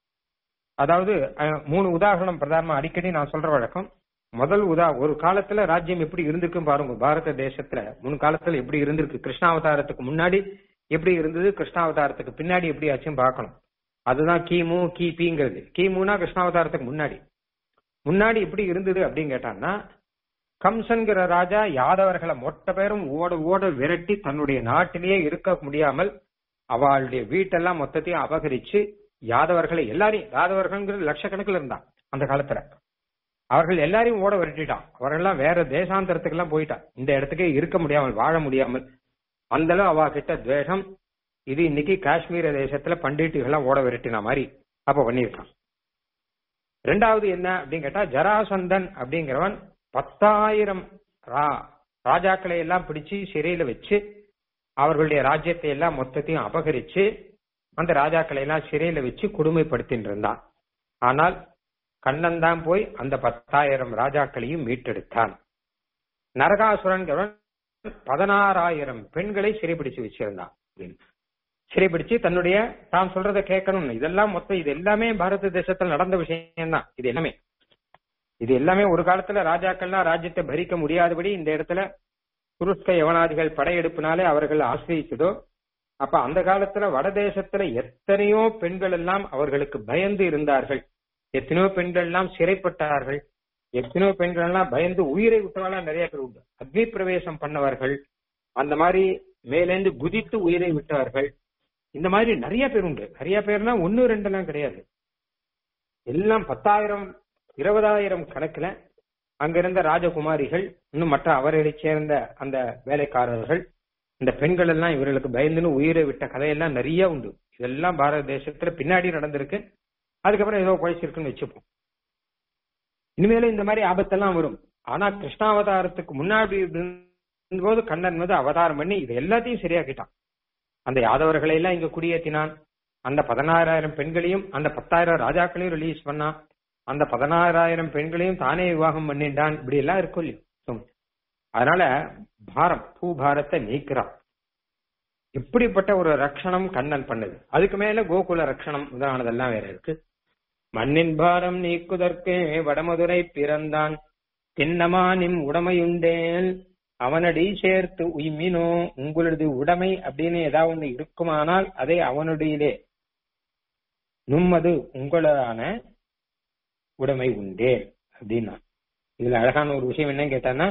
[SPEAKER 1] அதாவது அஹ், மூணு உதாரணம் பிரதானமா அடிக்கடி நான் சொல்ற வழக்கம் முதல் உதா ஒரு காலத்துல ராஜ்யம் எப்படி இருந்திருக்கும் பாருங்க பாரத தேசத்துல முன் காலத்துல எப்படி இருந்திருக்கு கிருஷ்ணாவதாரத்துக்கு முன்னாடி எப்படி இருந்தது கிருஷ்ணாவதாரத்துக்கு பின்னாடி எப்படி ஆச்சுன்னு பார்க்கணும் அதுதான் கிமு கிபிங்கிறது கிமுனா கிருஷ்ணாவதாரத்துக்கு முன்னாடி முன்னாடி எப்படி இருந்தது அப்படின்னு கேட்டான்னா கம்சன்கிற ராஜா யாதவர்களை மொத்த பேரும் ஓட ஓட விரட்டி தன்னுடைய நாட்டிலேயே இருக்க முடியாமல் அவளுடைய வீட்டெல்லாம் மொத்தத்தையும் அபகரிச்சு யாதவர்களை எல்லாரையும் யாதவர்கள்ங்கிறது லட்சக்கணக்கில் இருந்தான் அந்த காலத்துல அவர்கள் எல்லாரையும் ஓட விரட்டிட்டான் அவர்கள்லாம் வேற தேசாந்தரத்துக்கு எல்லாம் போயிட்டான் இந்த இடத்துக்கே இருக்க முடியாமல் வாழ முடியாமல் அந்த அளவு அவ கிட்ட துவேஷம் இது இன்னைக்கு காஷ்மீர தேசத்துல பண்டிட்டுகள்லாம் ஓட விரட்டின மாதிரி அப்ப பண்ணியிருக்கான் ரெண்டாவது என்ன அப்படின்னு கேட்டா ஜராசந்தன் அப்படிங்கிறவன் பத்தாயிரம் ரா- ராஜாக்களை எல்லாம் பிடிச்சு சிறையில வச்சு அவர்களுடைய ராஜ்யத்தை எல்லாம் மொத்தத்தையும் அபகரிச்சு அந்த ராஜாக்களை எல்லாம் சிறையில வச்சு கொடுமைப்படுத்தின்னு இருந்தான் ஆனால் கண்ணன் தான் போய் அந்த பத்தாயிரம் ராஜாக்களையும் மீட்டெடுத்தான் நரகாசுரன்கிறவன் பதினாறாயிரம் பெண்களை சிறைபிடிச்சு வச்சிருந்தான் அப்படின்னு. சிறைபிடிச்சு தன்னுடைய தான் சொல்றதை கேட்கணும் இதெல்லாம் மொத்தம் இது எல்லாமே பாரத தேசத்தில் நடந்த விஷயம்தான் இது எல்லாமே இது எல்லாமே ஒரு காலத்துல ராஜாக்கள்லாம் ராஜ்யத்தை பரிக்க முடியாதபடி இந்த இடத்துல துருஷ்க யவனாதிகள் படையெடுப்பினாலே அவர்கள் ஆசிரியச்சதோ அப்ப அந்த காலத்துல வடதேசத்துல எத்தனையோ பெண்கள் எல்லாம் அவர்களுக்கு பயந்து இருந்தார்கள் எத்தனையோ பெண்கள் எல்லாம் சிறைப்பட்டார்கள் எத்தனையோ பெண்கள் எல்லாம் பயந்து உயிரை விட்டவங்களா நிறைய பேர் உண்டு அக்னி பிரவேசம் பண்ணவர்கள் அந்த மாதிரி மேலேந்து குதித்து உயிரை விட்டார்கள் இந்த மாதிரி நிறைய பேர் உண்டு நிறைய பேர்னா ஒன்னு ரெண்டு எல்லாம் கிடையாது எல்லாம் பத்தாயிரம் இருபதாயிரம் கணக்குல அங்கிருந்த ராஜகுமாரிகள் இன்னும் மற்ற அவர்களை சேர்ந்த அந்த வேலைக்காரர்கள் இந்த பெண்கள் எல்லாம் இவர்களுக்கு பயந்துன்னு உயிரை விட்ட கதையெல்லாம் நிறைய உண்டு இதெல்லாம் பாரத தேசத்துல பின்னாடி நடந்திருக்கு அதுக்கப்புறம் ஏதோ குழைச்சிருக்குன்னு வச்சுப்போம் இனிமேலும் இந்த மாதிரி ஆபத்தெல்லாம் வரும் ஆனா கிருஷ்ணாவதாரத்துக்கு முன்னாடி இருந்தபோது கண்ணன் வந்து அவதாரம் பண்ணி இது எல்லாத்தையும் சரியாக்கிட்டான் அந்த யாதவர்களை எல்லாம் இங்க குடியேற்றினான் அந்த பதினாறாயிரம் பெண்களையும் அந்த பத்தாயிரம் ராஜாக்களையும் ரிலீஸ் பண்ணான் அந்த பதினாறாயிரம் பெண்களையும் தானே விவாகம் பண்ணிட்டான் இப்படி எல்லாம் இருக்கும் இல்லையோ அதனால பாரம் பூபாரத்தை நீக்கிறான் இப்படிப்பட்ட ஒரு ரட்சணம் கண்ணன் பண்ணுது அதுக்கு மேல கோகுல ரட்சணம் முதலானதெல்லாம் வேற இருக்கு மண்ணின் பாரம் நீக்குதற்கு வடமதுரை பிறந்தான் தின்னமா நிம் உடமையுண்டேன் அவனடி சேர்த்து உய்மினோ உங்களது உடைமை அப்படின்னு ஏதாவது ஒண்ணு இருக்குமானால் அதை அவனுடையிலே நும்மது உங்களான உடைமை உண்டே அப்படின்னா இதுல அழகான ஒரு விஷயம் என்னன்னு கேட்டான்னா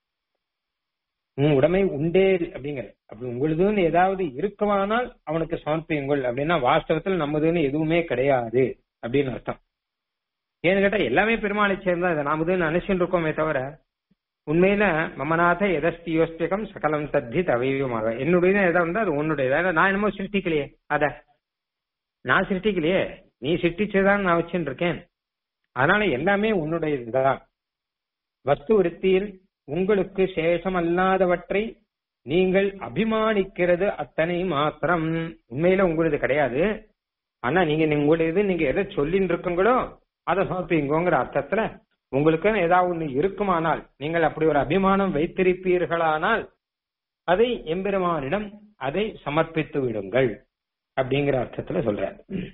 [SPEAKER 1] உன் உடைமை உண்டே அப்படிங்கிற அப்படி உங்களுதுன்னு ஏதாவது இருக்குமானால் அவனுக்கு சமர்ப்பியுங்கள் அப்படின்னா வாஸ்தவத்தில் நம்மதுன்னு எதுவுமே கிடையாது அப்படின்னு அர்த்தம் ஏன்னு கேட்டா எல்லாமே பெருமாளை சேர்ந்தா இதை நாமதுன்னு நினைச்சுட்டு இருக்கோமே தவிர உண்மையில மமநாத எதஸ்தி யோஸ்திகம் சகலம் தத்தி தவையுமாக என்னுடைய எதை வந்து அது உன்னுடைய நான் என்னமோ சிருஷ்டிக்கலையே அத நான் சிருஷ்டிக்கலையே நீ சிருஷ்டிச்சதான் நான் வச்சுட்டு இருக்கேன் அதனால எல்லாமே உன்னுடையதுதான் வஸ்து விருத்தியில் உங்களுக்கு சேஷமல்லாதவற்றை நீங்கள் அபிமானிக்கிறது அத்தனை மாத்திரம் உண்மையில உங்களது கிடையாது ஆனா நீங்க உங்களுடையது நீங்க எதை சொல்லிட்டு இருக்கீங்களோ அதை சமர்ப்பிங்கோங்கிற அர்த்தத்துல உங்களுக்கு ஏதாவது ஒண்ணு இருக்குமானால் நீங்கள் அப்படி ஒரு அபிமானம் வைத்திருப்பீர்களானால் அதை எம்பெருமானிடம் அதை சமர்ப்பித்து விடுங்கள் அப்படிங்கிற அர்த்தத்துல சொல்ற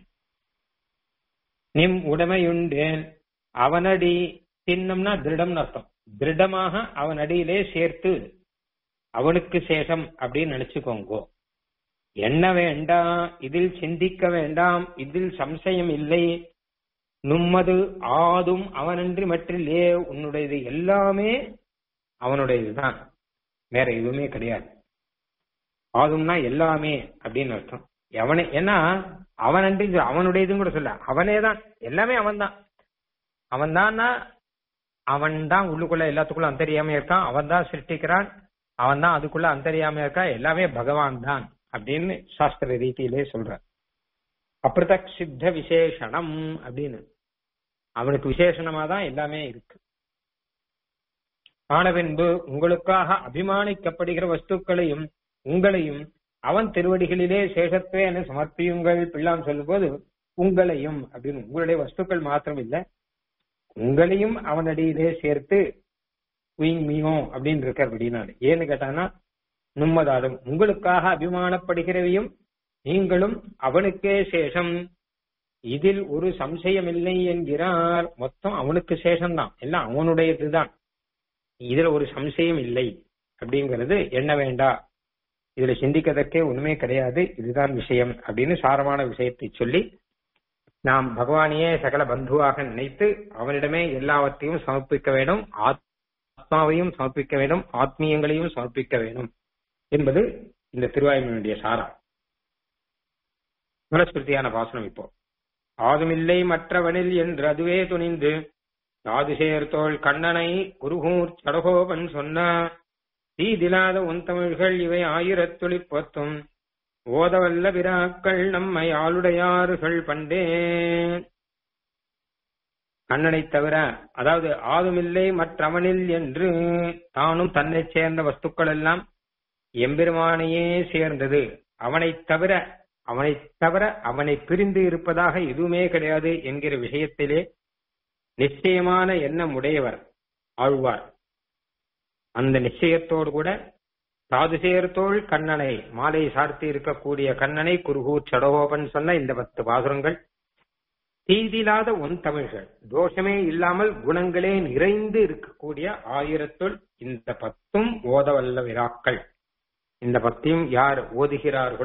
[SPEAKER 1] நிம் உடைமையுண்டேன் அவனடி தின்னம்னா திருடம்னு அர்த்தம் திருடமாக அவன் அடியிலே சேர்த்து அவனுக்கு சேஷம் அப்படின்னு நினைச்சுக்கோங்கோ எண்ண வேண்டாம் இதில் சிந்திக்க வேண்டாம் இதில் சம்சயம் இல்லை நும்மது ஆதும் அவனன்றி மற்றிலே உன்னுடையது எல்லாமே அவனுடையதுதான் வேற எதுவுமே கிடையாது ஆதும்னா எல்லாமே அப்படின்னு அர்த்தம் எவனே ஏன்னா அவனன்றி அவனுடையதுன்னு கூட சொல்ல அவனே தான் எல்லாமே அவன் தான் அவன் தான்னா அவன் தான் உள்ளுக்குள்ள எல்லாத்துக்குள்ள அந்தரியாம இருக்கான் அவன் தான் சிருஷ்டிக்கிறான் அவன் தான் அதுக்குள்ள அந்தரியாம இருக்கான் எல்லாமே பகவான் தான் அப்படின்னு சாஸ்திர ரீதியிலே சொல்ற அப்பிரதக் சித்த விசேஷணம் அப்படின்னு அவனுக்கு விசேஷணமா தான் எல்லாமே இருக்கு ஆன பின்பு உங்களுக்காக அபிமானிக்கப்படுகிற வஸ்துக்களையும் உங்களையும் அவன் திருவடிகளிலே சேஷத்வேன சமர்ப்பியுங்கள் பிள்ளாம் சொல்லும் போது உங்களையும் அப்படின்னு உங்களுடைய வஸ்துக்கள் மாத்திரம் இல்ல உங்களையும் அவனடியிலே சேர்த்து உயிங்மியோ அப்படின்னு இருக்கார் அப்படின்னாரு ஏன்னு கேட்டானா நும்மதாடும் உங்களுக்காக அபிமானப்படுகிறவையும் நீங்களும் அவனுக்கே சேஷம் இதில் ஒரு சம்சயம் இல்லை என்கிறார் மொத்தம் அவனுக்கு சேஷம்தான் எல்லாம் அவனுடையதுதான் இதுல ஒரு சம்சயம் இல்லை அப்படிங்கிறது எண்ண வேண்டா இதுல சிந்திக்கதற்கே ஒண்ணுமே கிடையாது இதுதான் விஷயம் அப்படின்னு சாரமான விஷயத்தை சொல்லி நாம் பகவானையே சகல பந்துவாக நினைத்து அவனிடமே எல்லாவற்றையும் சமர்ப்பிக்க வேண்டும் ஆத்மாவையும் சமர்ப்பிக்க வேண்டும் ஆத்மீயங்களையும் சமர்ப்பிக்க வேண்டும் என்பது இந்த திருவாயுமனுடைய சாரம் மனஸ்மிருதியான பாசனம் இப்போ ஆதுமில்லை மற்றவனில் என்று அதுவே துணிந்து யாது சேர்த்தோள் கண்ணனை குருகூர் சடகோபன் சொன்ன தீதிலாத உன் தமிழ்கள் இவை ஆயிரத்துளிப்பத்தும் ஓதவல்ல விராக்கள் நம்மை ஆளுடையாறுகள் பண்டே கண்ணனை தவிர அதாவது ஆதுமில்லை மற்றவனில் என்று தானும் தன்னை சேர்ந்த வஸ்துக்கள் எல்லாம் எம்பெருமானையே சேர்ந்தது அவனை தவிர அவனை தவிர அவனை பிரிந்து இருப்பதாக எதுவுமே கிடையாது என்கிற விஷயத்திலே நிச்சயமான எண்ணம் உடையவர் ஆழ்வார் அந்த நிச்சயத்தோடு கூட சாது சேர்த்தோள் கண்ணனை மாலை சார்த்தி இருக்கக்கூடிய கண்ணனை குருகூர் சடகோபன் சொன்ன இந்த பத்து பாசுரங்கள் தீதில்லாத உன் தமிழ்கள் தோஷமே இல்லாமல் குணங்களே நிறைந்து இருக்கக்கூடிய ஆயிரத்துள் இந்த பத்தும் ஓதவல்ல விராக்கள் இந்த பத்தையும் யார் ஓதுகிறார்களோ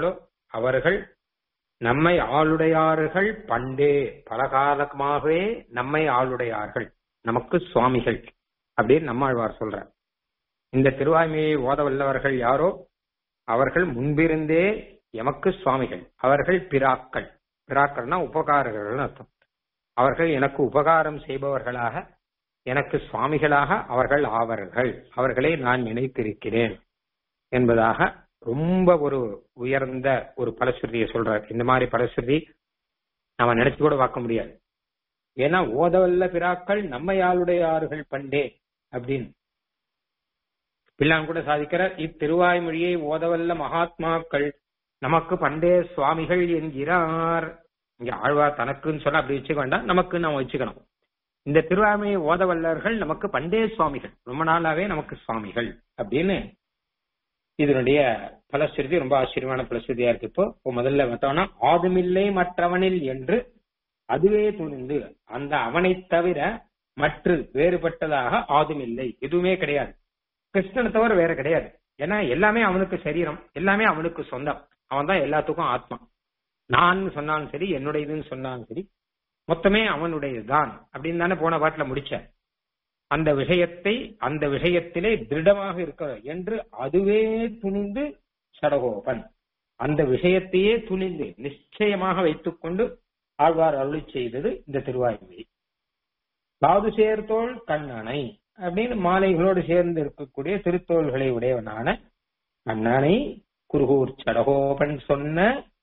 [SPEAKER 1] அவர்கள் நம்மை ஆளுடையார்கள் பண்டே பல காலமாகவே நம்மை ஆளுடையார்கள் நமக்கு சுவாமிகள் அப்படின்னு நம்மாழ்வார் சொல்றார் இந்த திருவாய்மையை ஓத வல்லவர்கள் யாரோ அவர்கள் முன்பிருந்தே எமக்கு சுவாமிகள் அவர்கள் பிராக்கள் பிராக்கள்னா உபகாரர்கள் அர்த்தம் அவர்கள் எனக்கு உபகாரம் செய்பவர்களாக எனக்கு சுவாமிகளாக அவர்கள் ஆவார்கள் அவர்களை நான் நினைத்திருக்கிறேன் என்பதாக ரொம்ப ஒரு உயர்ந்த ஒரு பலஸ்ருதியை சொல்றார் இந்த மாதிரி பலஸ்ருதி நாம நினைச்சு கூட பார்க்க முடியாது ஏன்னா ஓதவல்ல பிராக்கள் நம்மையாளுடையார்கள் பண்டே அப்படின்னு பிள்ளான் கூட சாதிக்கிறார் இத்திருவாய்மொழியை ஓதவல்ல மகாத்மாக்கள் நமக்கு பண்டே சுவாமிகள் என்கிறார் இங்க ஆழ்வார் தனக்குன்னு சொன்னா அப்படி வச்சுக்க வேண்டாம் நமக்கு நாம வச்சுக்கணும் இந்த திருவாய்மையை ஓதவல்லர்கள் நமக்கு பண்டே சுவாமிகள் ரொம்ப நாளாவே நமக்கு சுவாமிகள் அப்படின்னு இதனுடைய பலஸ்ருதி ரொம்ப ஆச்சரியமான பலஸ்ருதியா இருக்கு இப்போ இப்போ முதல்ல பார்த்தோம்னா ஆதுமில்லை மற்றவனில் என்று அதுவே துணிந்து அந்த அவனை தவிர மற்ற வேறுபட்டதாக ஆதுமில்லை எதுவுமே கிடையாது கிருஷ்ணனை தவிர வேற கிடையாது ஏன்னா எல்லாமே அவனுக்கு சரீரம் எல்லாமே அவனுக்கு சொந்தம் அவன் தான் எல்லாத்துக்கும் ஆத்மா நான் சொன்னாலும் சரி என்னுடையதுன்னு சொன்னாலும் சரி மொத்தமே அவனுடையதுதான் அப்படின்னு தானே போன பாட்டுல முடிச்ச அந்த விஷயத்தை அந்த விஷயத்திலே திருடமாக இருக்க என்று அதுவே துணிந்து சடகோபன் அந்த விஷயத்தையே துணிந்து நிச்சயமாக வைத்துக் கொண்டு ஆழ்வார் அருளி செய்தது இந்த திருவாய்மொழி காது சேர்த்தோள் கண்ணனை அப்படின்னு மாலைகளோடு சேர்ந்து இருக்கக்கூடிய திருத்தோள்களை உடையவனான கண்ணனை குருகூர் சடகோபன் சொன்ன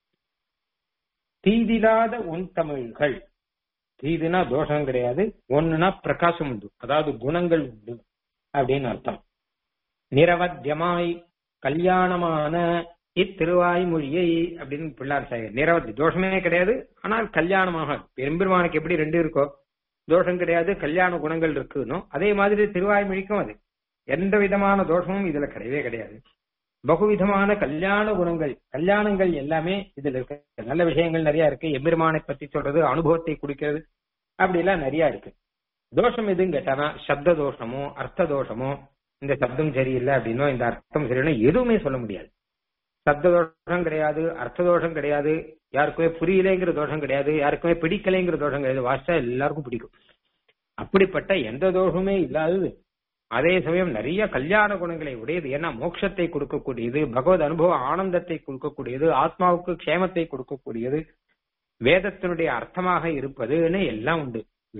[SPEAKER 1] தீதிலாத உன் தமிழ்கள் தீதுனா தோஷம் கிடையாது ஒண்ணுனா பிரகாசம் உண்டு அதாவது குணங்கள் உண்டு அப்படின்னு அர்த்தம் நிரவத்தியமாய் கல்யாணமான இத்திருவாய்மொழியை அப்படின்னு பிள்ளார் சாயர் நிரவத்தி தோஷமே கிடையாது ஆனால் கல்யாணமாக பெரும்பெருமானுக்கு எப்படி ரெண்டு இருக்கோ தோஷம் கிடையாது கல்யாண குணங்கள் இருக்குன்னு அதே மாதிரி திருவாய்மொழிக்கும் அது எந்த விதமான தோஷமும் இதுல கிடையவே கிடையாது பகுவிதமான கல்யாண குணங்கள் கல்யாணங்கள் எல்லாமே இதுல இருக்கு நல்ல விஷயங்கள் நிறைய இருக்கு எம்பெருமானை பத்தி சொல்றது அனுபவத்தை குடிக்கிறது அப்படி எல்லாம் நிறைய இருக்கு தோஷம் எதுன்னு கேட்டானா சப்த தோஷமோ அர்த்த தோஷமோ இந்த சப்தம் சரியில்லை அப்படின்னோ இந்த அர்த்தம் சரியில்லை எதுவுமே சொல்ல முடியாது சப்த தோஷம் கிடையாது அர்த்த தோஷம் கிடையாது யாருக்குமே புரியலைங்கிற தோஷம் கிடையாது யாருக்குமே பிடிக்கலைங்கிற தோஷம் கிடையாது வாசிச்சா எல்லாருக்கும் பிடிக்கும் அப்படிப்பட்ட எந்த தோஷமே இல்லாதது அதே சமயம் நிறைய கல்யாண குணங்களை உடையது ஏன்னா மோட்சத்தை கொடுக்கக்கூடியது பகவத் அனுபவ ஆனந்தத்தை கொடுக்கக்கூடியது ஆத்மாவுக்கு க்ஷேமத்தை கொடுக்கக்கூடியது வேதத்தினுடைய அர்த்தமாக இருப்பதுன்னு எல்லாம் உண்டு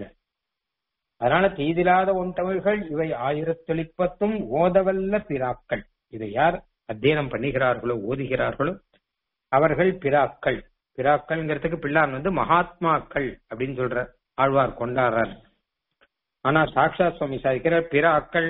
[SPEAKER 1] அதனால தீதிலாத ஒன் தமிழ்கள் இவை ஆயிரத்தொழிப்பத்தும் ஓதவல்ல பிராக்கள் இதை யார் அத்தியனம் பண்ணுகிறார்களோ ஓதுகிறார்களோ அவர்கள் பிராக்கள் பிராக்கள்ங்கிறதுக்கு பிள்ளான் வந்து மகாத்மாக்கள் அப்படின்னு சொல்ற ஆழ்வார் கொண்டாடுறார் ஆனா சாக்ஷா சுவாமி சாதிக்கிறார் பிராக்கள்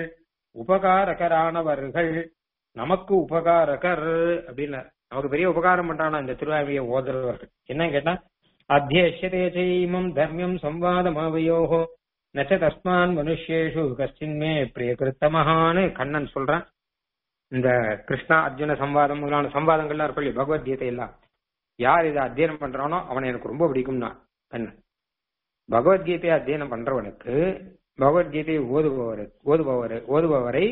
[SPEAKER 1] உபகாரகரானவர்கள் நமக்கு உபகாரகர் அப்படின்னு நமக்கு பெரிய உபகாரம் பண்றானா இந்த திருவாவியை ஓதுறவர்கள் என்ன கேட்டா அத்தியசியதே செய்மம் தர்மியம் சம்வாதமாவையோகோ நச்ச தஸ்மான் மனுஷேஷு கஷ்டின்மே பிரிய கிருத்தமகான்னு கண்ணன் சொல்றான் இந்த கிருஷ்ணா அர்ஜுன சம்வாதம் முதலான சம்வாதங்கள்லாம் இருக்கும் இல்லையா பகவத்கீதை எல்லாம் யார் இதை அத்தியனம் பண்றானோ அவனை எனக்கு ரொம்ப பிடிக்கும்னா கண்ணன் பகவத்கீதையை அத்தியனம் பண்றவனுக்கு பகவத்கீதையை ஓதுபவர் ஓதுபவர் ஓதுபவரை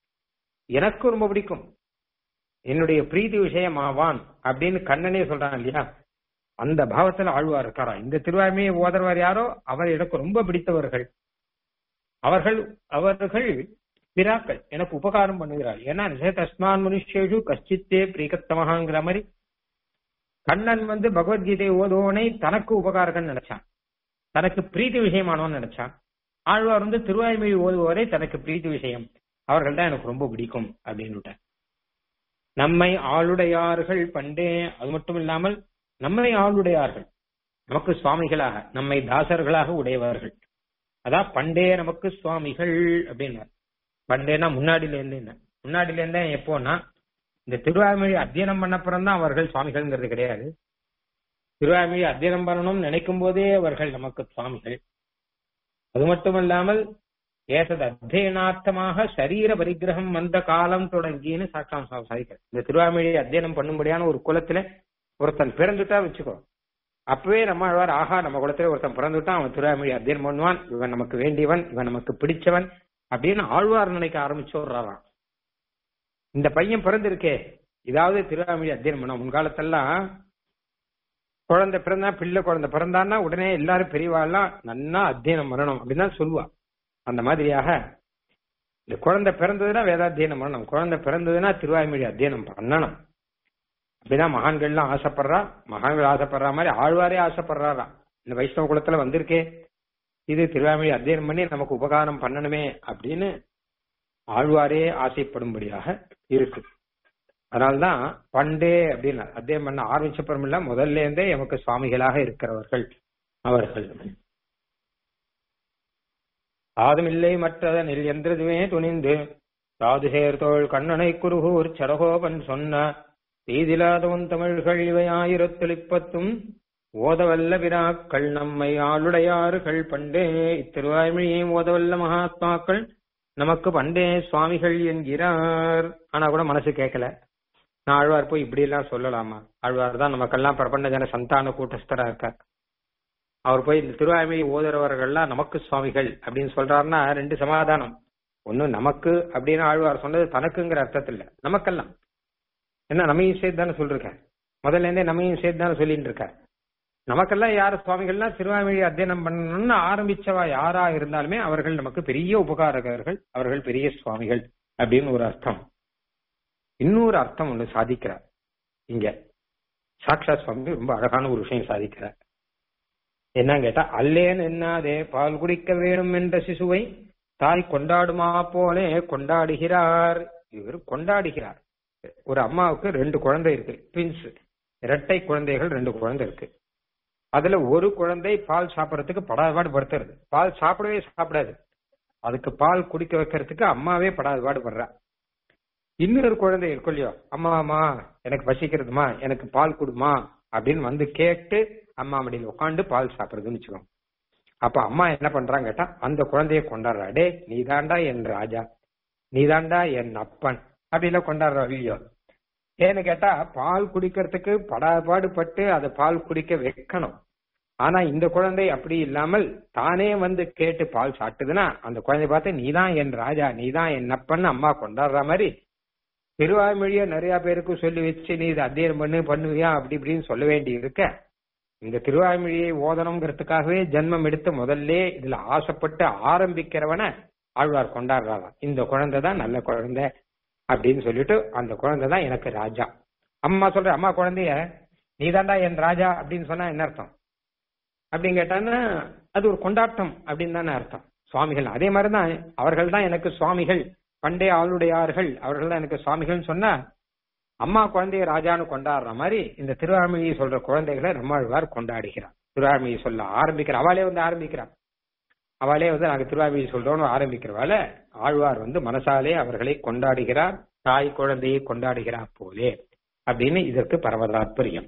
[SPEAKER 1] எனக்கு ரொம்ப பிடிக்கும் என்னுடைய பிரீதி விஷயம் ஆவான் அப்படின்னு கண்ணனே சொல்றான் இல்லையா அந்த பாவத்துல ஆழ்வார் இருக்காரா இந்த திருவாய்மையை ஓதுறவர் யாரோ அவர் எனக்கு ரொம்ப பிடித்தவர்கள் அவர்கள் அவர்கள் பிராக்கள் எனக்கு உபகாரம் பண்ணுகிறார் ஏன்னா தஸ்மான் மனுஷேஷு கஷ்டித்தே பிரியகத்தமகாங்கிற மாதிரி கண்ணன் வந்து பகவத்கீதை ஓதுவனை தனக்கு உபகாரகன் நினைச்சான் தனக்கு பிரீத்தி விஷயமானவன் நினைச்சான் ஆழ்வார் வந்து திருவாய்மொழி ஓதுவரை தனக்கு பிரீத்தி விஷயம் அவர்கள் தான் எனக்கு ரொம்ப பிடிக்கும் அப்படின்னு நம்மை ஆளுடையார்கள் பண்டே அது மட்டும் இல்லாமல் நம்மை ஆளுடையார்கள் நமக்கு சுவாமிகளாக நம்மை தாசர்களாக உடையவர்கள் அதான் பண்டே நமக்கு சுவாமிகள் அப்படின்னார் பண்டேனா முன்னாடில இருந்து என்ன முன்னாடில இருந்தே எப்போன்னா இந்த திருவாய்மொழி அத்தியனம் பண்ணப்புறம் தான் அவர்கள் சுவாமிகள்ங்கிறது கிடையாது திருவாய்மொழி அத்தியனம் பண்ணணும்னு நினைக்கும் போதே அவர்கள் நமக்கு சுவாமிகள் அது மட்டுமல்லாமல் ஏசது அத்தியனார்த்தமாக சரீர பரிகிரகம் வந்த காலம் தொடங்கின்னு சாட்சாம் சாதிக்கிறார் இந்த திருவாய்மொழி அத்தியனம் பண்ணும்படியான ஒரு குலத்துல ஒருத்தன் பிறந்துட்டா வச்சுக்கோ அப்பவே நம்ம ஆழ்வார் ஆஹா நம்ம குலத்துல ஒருத்தன் பிறந்துட்டான் அவன் திருவாய்மொழி அத்தியனம் பண்ணுவான் இவன் நமக்கு வேண்டியவன் இவன் நமக்கு பிடிச்சவன் அப்படின்னு ஆழ்வார் நினைக்க ஆரம்பிச்சு விடுறாராம் இந்த பையன் பிறந்திருக்கே இதாவது திருவாய்மொழி அத்தியனம் பண்ண முன்காலத்தெல்லாம் குழந்தை பிறந்தா பிள்ளை குழந்தை பிறந்தான்னா உடனே எல்லாரும் பெரியவாள்லாம் நன்னா அத்தியனம் பண்ணணும் அப்படின்னு தான் சொல்லுவா அந்த மாதிரியாக இந்த குழந்தை பிறந்ததுன்னா வேதாத்தியனம் பண்ணணும் குழந்தை பிறந்ததுன்னா திருவாய்மொழி அத்தியனம் பண்ணணும் அப்படிதான் மகான்கள்லாம் ஆசைப்படுறா மகான்கள் ஆசைப்படுற மாதிரி ஆழ்வாரே ஆசைப்படுறாரா இந்த வைஷ்ணவ குலத்துல வந்திருக்கே இது திருவாய்மொழி அத்தியனம் பண்ணி நமக்கு உபகாரம் பண்ணணுமே அப்படின்னு ஆழ்வாரே ஆசைப்படும்படியாக இருக்கு அதனால்தான் பண்டே அப்படின்னு அத்தியம் பண்ண ஆரம்பிச்சப்பறமில்ல முதல்ல இருந்தே எமக்கு சுவாமிகளாக இருக்கிறவர்கள் அவர்கள் ஆதுமில்லை மற்றதனில் என்றதுமே துணிந்து சாது சேர்த்தோள் கண்ணனை குருகூர் சடகோபன் சொன்ன தீதிலாதவன் தமிழ்கள் இவை ஆயிரத்தொழிப்பத்தும் ஓதவல்ல வினாக்கள் நம்மை ஆளுடையாறுகள் பண்டே இத்திருவாய்மொழியை ஓதவல்ல மகாத்மாக்கள் நமக்கு பண்டே சுவாமிகள் என்கிறார் ஆனா கூட மனசு கேட்கல நான் ஆழ்வார் போய் இப்படி எல்லாம் சொல்லலாமா ஆழ்வார் தான் நமக்கெல்லாம் பிரபஞ்ச ஜன சந்தான கூட்டஸ்தரா இருக்கார் அவர் போய் இந்த திருவாய்மொழி ஓதுறவர்கள்லாம் நமக்கு சுவாமிகள் அப்படின்னு சொல்றாருன்னா ரெண்டு சமாதானம் ஒண்ணு நமக்கு அப்படின்னு ஆழ்வார் சொன்னது தனக்குங்கிற அர்த்தத்தில் இல்ல நமக்கெல்லாம் என்ன நம்மையும் சேர்த்து தானே சொல்லிருக்கார் முதல்ல இருந்தே நம்மையும் சேர்த்து தானே சொல்லிட்டு இருக்கார் நமக்கெல்லாம் யார் சுவாமிகள்னா திருவாய்மொழி அத்தியனம் பண்ணணும்னு ஆரம்பிச்சவா யாரா இருந்தாலுமே அவர்கள் நமக்கு பெரிய உபகாரகர்கள் அவர்கள் பெரிய சுவாமிகள் அப்படின்னு ஒரு அர்த்தம் இன்னொரு அர்த்தம் ஒண்ணு சாதிக்கிறார் இங்க சாக்ஷா சுவாமி ரொம்ப அழகான ஒரு விஷயம் சாதிக்கிறார் என்னன்னு கேட்டா அல்லேன் என்னாதே பால் குடிக்க வேணும் என்ற சிசுவை தாய் கொண்டாடுமா போலே கொண்டாடுகிறார் இவர் கொண்டாடுகிறார் ஒரு அம்மாவுக்கு ரெண்டு குழந்தை இருக்கு ட்வின்ஸ் இரட்டை குழந்தைகள் ரெண்டு குழந்தை இருக்கு அதுல ஒரு குழந்தை பால் சாப்பிடறதுக்கு படாதபாடு படுத்துறது பால் சாப்பிடவே சாப்பிடாது அதுக்கு பால் குடிக்க வைக்கிறதுக்கு அம்மாவே படாதபாடு படுறா இன்னொரு குழந்தை இருக்கும் இல்லையோ அம்மா அம்மா எனக்கு பசிக்கிறதுமா எனக்கு பால் கொடுமா அப்படின்னு வந்து கேட்டு அம்மா மடியில் உட்காந்து பால் சாப்பிடுறதுன்னு வச்சுக்கோங்க அப்ப அம்மா என்ன பண்றாங்க கேட்டா அந்த குழந்தைய கொண்டாடுறா டே நீதாண்டா என் ராஜா நீதாண்டா என் அப்பன் அப்படிலாம் கொண்டாடுறா இல்லையோ ஏன்னு கேட்டா பால் குடிக்கிறதுக்கு படாபாடு பட்டு அதை பால் குடிக்க வைக்கணும் ஆனா இந்த குழந்தை அப்படி இல்லாமல் தானே வந்து கேட்டு பால் சாப்பிட்டுதுன்னா அந்த குழந்தை பார்த்து நீதான் என் ராஜா நீதான் என் அப்பன்னு அம்மா கொண்டாடுற மாதிரி திருவாய்மொழிய நிறைய பேருக்கு சொல்லி வச்சு நீ இதை அத்தியனம் பண்ணு பண்ணுவியா அப்படி இப்படின்னு சொல்ல வேண்டி இருக்க இந்த திருவாய்மொழியை ஓதனம்ங்கிறதுக்காகவே ஜென்மம் எடுத்து முதல்ல இதுல ஆசைப்பட்டு ஆரம்பிக்கிறவன ஆழ்வார் கொண்டாடுறாராம் இந்த குழந்தை தான் நல்ல குழந்தை அப்படின்னு சொல்லிட்டு அந்த குழந்தை தான் எனக்கு ராஜா அம்மா சொல்ற அம்மா குழந்தைய நீதாண்டா என் ராஜா அப்படின்னு சொன்னா என்ன அர்த்தம் அப்படின்னு கேட்டான்னா அது ஒரு கொண்டாட்டம் அப்படின்னு தானே அர்த்தம் சுவாமிகள் அதே மாதிரிதான் அவர்கள் தான் எனக்கு சுவாமிகள் பண்டே ஆளுடையார்கள் அவர்கள் தான் எனக்கு சுவாமிகள்னு சொன்னா அம்மா குழந்தைய ராஜான்னு கொண்டாடுற மாதிரி இந்த திருவாழ்மையை சொல்ற குழந்தைகளை நம்மாழ்வார் கொண்டாடுகிறார் திருவாழ்மையை சொல்ல ஆரம்பிக்கிற அவளே வந்து ஆரம்பிக்கிறார் அவளே வந்து நாங்க திருவாழ்மையை சொல்றோம்னு ஆரம்பிக்கிறவால ஆழ்வார் வந்து மனசாலே அவர்களை கொண்டாடுகிறார் தாய் குழந்தையை கொண்டாடுகிறார் போலே அப்படின்னு இதற்கு பரமதாத்பரியம்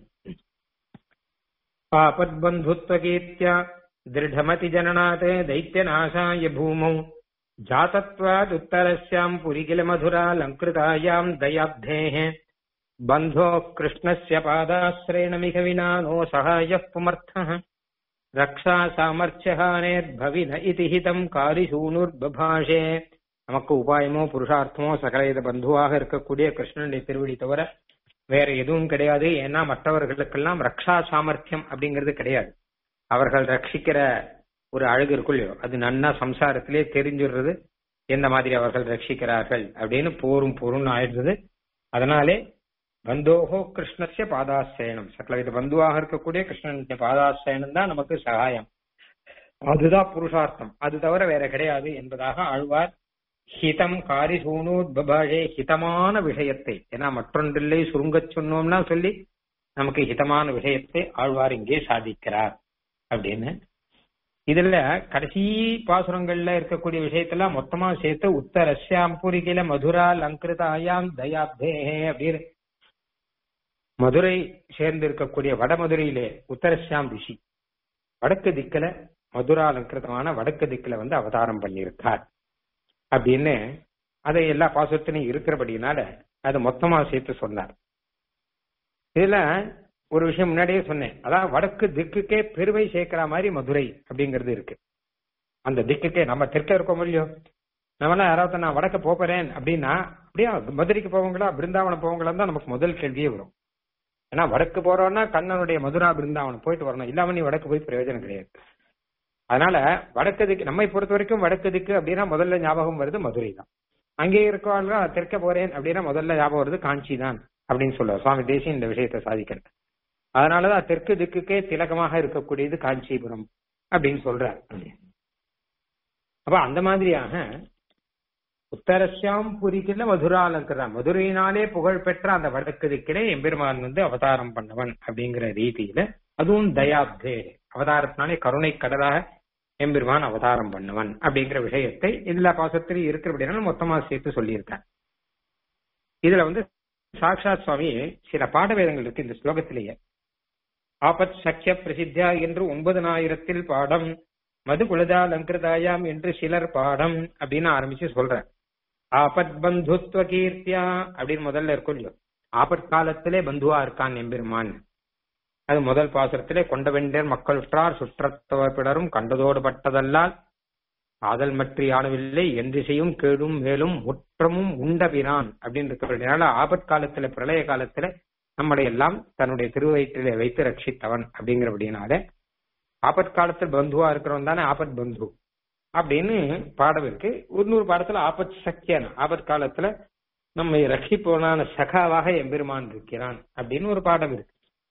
[SPEAKER 1] பாபத்பந்துத்வகீத்யா திருடமதி ஜனநாத் தைத்தியநாசாய பூமௌ जातत्वादुत्तरस्याम् पुरि किल मधुरालङ्कृतायाम् दयाब्धेः बन्धो कृष्णस्य पादाश्रयणमिह विना नो सहायः पुमर्थः रक्षा सामर्थ्यहानेर्भविन इति हितम् காரிசூனுர்பபாஷே நமக்கு உபாயமோ புருஷார்த்தமோ சகலவித பந்துவாக இருக்கக்கூடிய கிருஷ்ணனுடைய திருவடி தவிர வேற எதுவும் கிடையாது ஏன்னா மற்றவர்களுக்கெல்லாம் ரக்ஷா சாமர்த்தியம் அப்படிங்கிறது கிடையாது அவர்கள் ரட்சிக்கிற ஒரு அழகு இருக்கும் இல்லையோ அது நன்னா சம்சாரத்திலே தெரிஞ்சிடுறது எந்த மாதிரி அவர்கள் ரட்சிக்கிறார்கள் அப்படின்னு போரும் பொருள் ஆயிடுறது அதனாலே பந்தோகோ கிருஷ்ணஸ்ய பாதாசயனம் சகலவித பந்துவாக இருக்கக்கூடிய கிருஷ்ணனுடைய பாதாசயனம் தான் நமக்கு சகாயம் அதுதான் புருஷார்த்தம் அது தவிர வேற கிடையாது என்பதாக ஆழ்வார் ஹிதம் காரி சூனோத்பபாஷே ஹிதமான விஷயத்தை ஏன்னா மற்றொன்றில்லை சுருங்கச் சொன்னோம்னா சொல்லி நமக்கு ஹிதமான விஷயத்தை ஆழ்வார் இங்கே சாதிக்கிறார் அப்படின்னு இதுல கடைசி பாசுரங்கள்ல இருக்கக்கூடிய விஷயத்தெல்லாம் மொத்தமா சேர்த்து உத்தரஸ்யாம் புரிகில மதுரா லங்கிருதாயாம் தயாப்தே அப்படின்னு மதுரை சேர்ந்து இருக்கக்கூடிய வடமதுரையிலே உத்தரஸ்யாம் திசி வடக்கு திக்கில மதுரா அலங்கிருதமான வடக்கு திக்கில வந்து அவதாரம் பண்ணியிருக்கார் அப்படின்னு அதை எல்லா பாசுரத்திலையும் இருக்கிறபடினால அதை மொத்தமா சேர்த்து சொன்னார் இதுல ஒரு விஷயம் முன்னாடியே சொன்னேன் அதான் வடக்கு திக்குக்கே பெருமை சேர்க்கிற மாதிரி மதுரை அப்படிங்கிறது இருக்கு அந்த திக்குக்கே நம்ம தெற்க இருக்கோம் இல்லையோ நம்மளாம் யாராவது நான் வடக்க போறேன் அப்படின்னா அப்படியே மதுரைக்கு போவங்களா பிருந்தாவனம் போவங்களா தான் நமக்கு முதல் கேள்வியே வரும் ஏன்னா வடக்கு போறோம்னா கண்ணனுடைய மதுரா பிருந்தாவனம் போயிட்டு வரணும் இல்லாம நீ வடக்கு போய் பிரயோஜனம் கிடையாது அதனால வடக்கு திக்கு நம்மை பொறுத்த வரைக்கும் வடக்கு திக்கு அப்படின்னா முதல்ல ஞாபகம் வருது மதுரை தான் அங்கே இருக்கவங்க தெற்க போறேன் அப்படின்னா முதல்ல ஞாபகம் வருது காஞ்சி தான் அப்படின்னு சொல்லுவார் சுவாமி தேசியம் இந்த விஷயத்தை சாதிக்கிறது அதனாலதான் தெற்கு திக்குக்கே திலகமாக இருக்கக்கூடியது காஞ்சிபுரம் அப்படின்னு சொல்றார் அப்ப அந்த மாதிரியாக உத்தரஸ்யாம் புரிக்கில மதுராலங்கிறா மதுரையினாலே புகழ் பெற்ற அந்த வடக்கு திக்கிலே எம்பெருமான் வந்து அவதாரம் பண்ணவன் அப்படிங்கிற ரீதியில அதுவும் தயாப்தே அவதாரத்தினாலே கருணை கடலாக எம்பெருமான் அவதாரம் பண்ணவன் அப்படிங்கிற விஷயத்தை எல்லா பாசத்திலையும் இருக்கிறபடினால மொத்தமா சேர்த்து சொல்லியிருக்கேன் இதுல வந்து சாக்ஷாத் சுவாமி சில பாடவேதங்கள் இருக்கு இந்த ஸ்லோகத்திலேயே ஆபத் சக்கிய பிரசித்தியா என்று ஒன்பதனாயிரத்தில் பாடம் மது குலதா லங்கிருதாயாம் என்று சிலர் பாடம் அப்படின்னு ஆரம்பிச்சு சொல்ற ஆபத் பந்துத்வ கீர்த்தியா அப்படின்னு முதல்ல இருக்கும் இல்லையோ ஆபத் காலத்திலே பந்துவா இருக்கான் எம்பெருமான் அது முதல் பாசுரத்திலே கொண்ட வெண்டர் மக்கள் உற்றார் சுற்றத்தவப்பிடரும் கண்டதோடு பட்டதல்லால் காதல் மற்றி ஆனவில்லை என்று செய்யும் கேடும் மேலும் முற்றமும் உண்டபிரான் அப்படின்னு இருக்கிறதுனால ஆபத் காலத்துல பிரளய காலத்துல நம்மளை எல்லாம் தன்னுடைய திருவயிற்றிலே வைத்து ரட்சித்தவன் அப்படிங்கிறபடினால ஆபத் காலத்தில் பந்துவா இருக்கிறவன் தானே ஆபத் பந்து அப்படின்னு பாடம் இருக்கு இன்னொரு பாடத்துல ஆபத் சக்கியன் ஆபத் காலத்துல நம்மை ரட்சிப்பவனான சகாவாக எம்பெருமான் இருக்கிறான் அப்படின்னு ஒரு பாடம் இருக்கு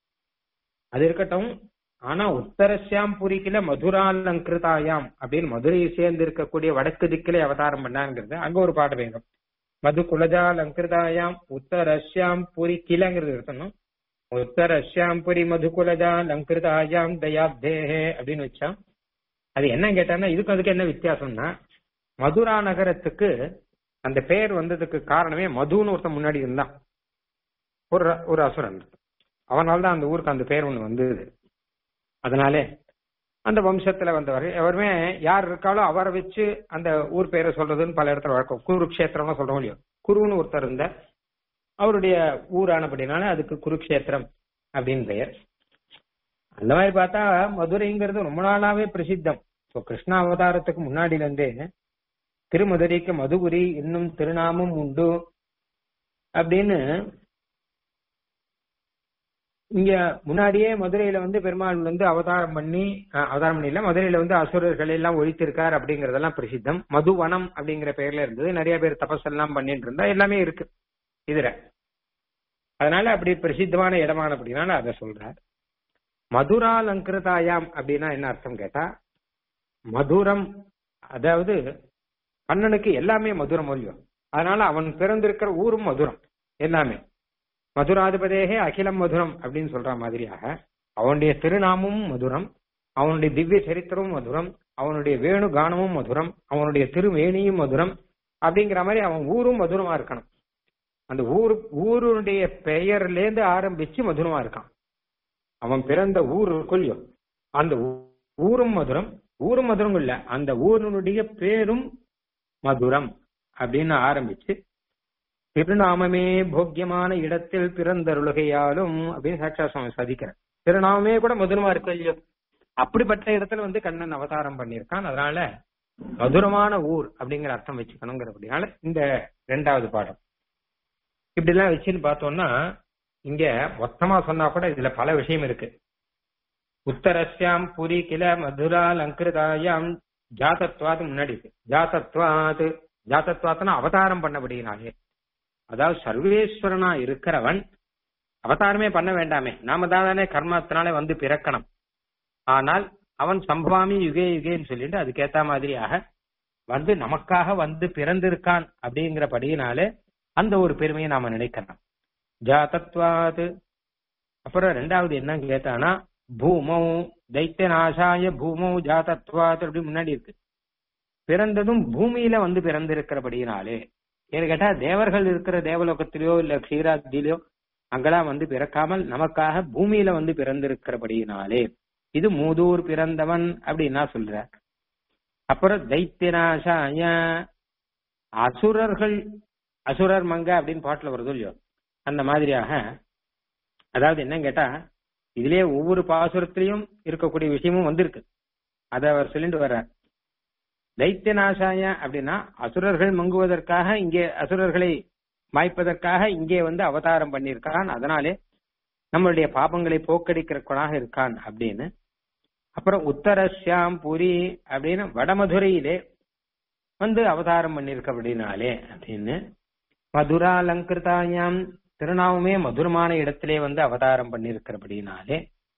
[SPEAKER 1] அது இருக்கட்டும் ஆனா உத்தரஸ்யாம் புரிக்கில மதுராலங்கிருதாயாம் அப்படின்னு மதுரையை சேர்ந்து இருக்கக்கூடிய வடக்கு திக்கிலே அவதாரம் பண்ணாங்கிறது அங்க ஒரு பாடம் வேணும் மது குலஜாலங்கிருதாயாம் உத்தரஸ்யாம் புரி கிலங்கிறது இருக்கணும் உத்தரஸ்யாம் புரி மது குலஜாலங்கிருதாயாம் தயாப்தேஹே அப்படின்னு வச்சா அது என்ன கேட்டான்னா இதுக்கு அதுக்கு என்ன வித்தியாசம்னா மதுரா நகரத்துக்கு அந்த பெயர் வந்ததுக்கு காரணமே மதுன்னு ஒருத்தன் முன்னாடி இருந்தான் ஒரு ஒரு அசுரன் அவனால தான் அந்த ஊருக்கு அந்த பெயர் ஒண்ணு வந்தது அதனாலே அந்த வம்சத்துல வந்தவர் எவருமே யார் இருக்காளோ அவரை வச்சு அந்த ஊர் பெயரை சொல்றதுன்னு பல இடத்துல வழக்கம் குருக்ஷேத்திரம்னு சொல்றோம் இல்லையோ குருன்னு ஒருத்தர் இருந்த அவருடைய ஊரானபடினால அதுக்கு குருக்ஷேத்திரம் அப்படின்னு பெயர் அந்த மாதிரி பார்த்தா மதுரைங்கிறது ரொம்ப நாளாவே பிரசித்தம் இப்போ கிருஷ்ண அவதாரத்துக்கு முன்னாடில இருந்தே திருமதுரைக்கு மதுபுரி இன்னும் திருநாமம் உண்டு அப்படின்னு இங்க முன்னாடியே மதுரையில வந்து பெருமாள் வந்து அவதாரம் பண்ணி அவதாரம் பண்ணி இல்ல மதுரையில வந்து அசுரர்கள் எல்லாம் ஒழித்திருக்கார் அப்படிங்கறதெல்லாம் பிரசித்தம் மதுவனம் அப்படிங்கிற பெயர்ல இருந்தது நிறைய பேர் தபஸ் எல்லாம் பண்ணிட்டு இருந்தா எல்லாமே இருக்கு இதுல அதனால அப்படி பிரசித்தமான இடமான அப்படின்னால அதை சொல்றார் மதுரா லங்கிருதாயாம் அப்படின்னா என்ன அர்த்தம் கேட்டா மதுரம் அதாவது கண்ணனுக்கு எல்லாமே மதுரம் மொழியும் அதனால அவன் பிறந்திருக்கிற ஊரும் மதுரம் எல்லாமே மதுராதிபதேகே அகிலம் மதுரம் அப்படின்னு சொல்ற மாதிரியாக அவனுடைய திருநாமமும் மதுரம் அவனுடைய திவ்ய சரித்திரமும் மதுரம் அவனுடைய வேணு கானமும் மதுரம் அவனுடைய திருமேனியும் மதுரம் அப்படிங்கிற மாதிரி அவன் ஊரும் மதுரமா இருக்கணும் அந்த ஊரு ஊருடைய பெயர்லேருந்து ஆரம்பிச்சு மதுரமா இருக்கான் அவன் பிறந்த ஊர் கொல்லியோ அந்த ஊரும் மதுரம் ஊரும் மதுரம் இல்ல அந்த ஊருடைய பேரும் மதுரம் அப்படின்னு ஆரம்பிச்சு திருநாமமே போக்கியமான இடத்தில் பிறந்தருளுகையாலும் அப்படின்னு சாட்சா சுவாமி சாதிக்கிறார் திருநாமமே கூட மதுரமா இருக்கு இல்லையோ அப்படிப்பட்ட இடத்துல வந்து கண்ணன் அவதாரம் பண்ணியிருக்கான் அதனால மதுரமான ஊர் அப்படிங்கிற அர்த்தம் வச்சுக்கணுங்கிறபடினால இந்த ரெண்டாவது பாடம் இப்படி எல்லாம் வச்சுன்னு பார்த்தோம்னா இங்க மொத்தமா சொன்னா கூட இதுல பல விஷயம் இருக்கு உத்தரஸ்யாம் புரி கில மதுரா லங்கிருதாயாம் ஜாதத்வாது முன்னாடி இருக்கு ஜாதத்வாது ஜாதத்வாத்னா அவதாரம் பண்ணபடினாலே அதாவது சர்வேஸ்வரனா இருக்கிறவன் அவதாரமே பண்ண வேண்டாமே நாம தானே கர்மத்தினாலே வந்து பிறக்கணும் ஆனால் அவன் சம்பவாமி யுகே யுகேன்னு சொல்லிட்டு அதுக்கேத்த மாதிரியாக வந்து நமக்காக வந்து பிறந்திருக்கான் அப்படிங்கிறபடியினாலே அந்த ஒரு பெருமையை நாம நினைக்கலாம் ஜாதத்வாது அப்புறம் ரெண்டாவது என்ன கேட்டானா பூமௌ தைத்திய நாசாய பூமௌ ஜாதத்வாத் அப்படி முன்னாடி இருக்கு பிறந்ததும் பூமியில வந்து பிறந்திருக்கிறபடியினாலே ஏன்னு கேட்டா தேவர்கள் இருக்கிற தேவலோகத்திலேயோ இல்ல க்ஷீராத்திலேயோ அங்கெல்லாம் வந்து பிறக்காமல் நமக்காக பூமியில வந்து பிறந்திருக்கிறபடியினாலே இது மூதூர் பிறந்தவன் அப்படின்னா சொல்ற அப்புறம் தைத்தியநாசாய அசுரர்கள் அசுரர் மங்க அப்படின்னு பாட்டுல வருது இல்லையோ அந்த மாதிரியாக அதாவது என்ன கேட்டா இதுலயே ஒவ்வொரு பாசுரத்திலையும் இருக்கக்கூடிய விஷயமும் வந்திருக்கு அதை அவர் சொல்லிட்டு வர்றார் தைத்திய நாசாய அப்படின்னா அசுரர்கள் மங்குவதற்காக இங்கே அசுரர்களை மாய்ப்பதற்காக இங்கே வந்து அவதாரம் பண்ணியிருக்கான் அதனாலே நம்மளுடைய பாபங்களை போக்கடிக்கிறவனாக இருக்கான் அப்படின்னு அப்புறம் உத்தரஸ்யாம் புரி அப்படின்னு வடமதுரையிலே வந்து அவதாரம் பண்ணிருக்க அப்படின்னாலே அப்படின்னு மதுராலங்கிருதாயாம் திருநாவுமே மதுரமான இடத்திலே வந்து அவதாரம் பண்ணிருக்கிறபடினாலே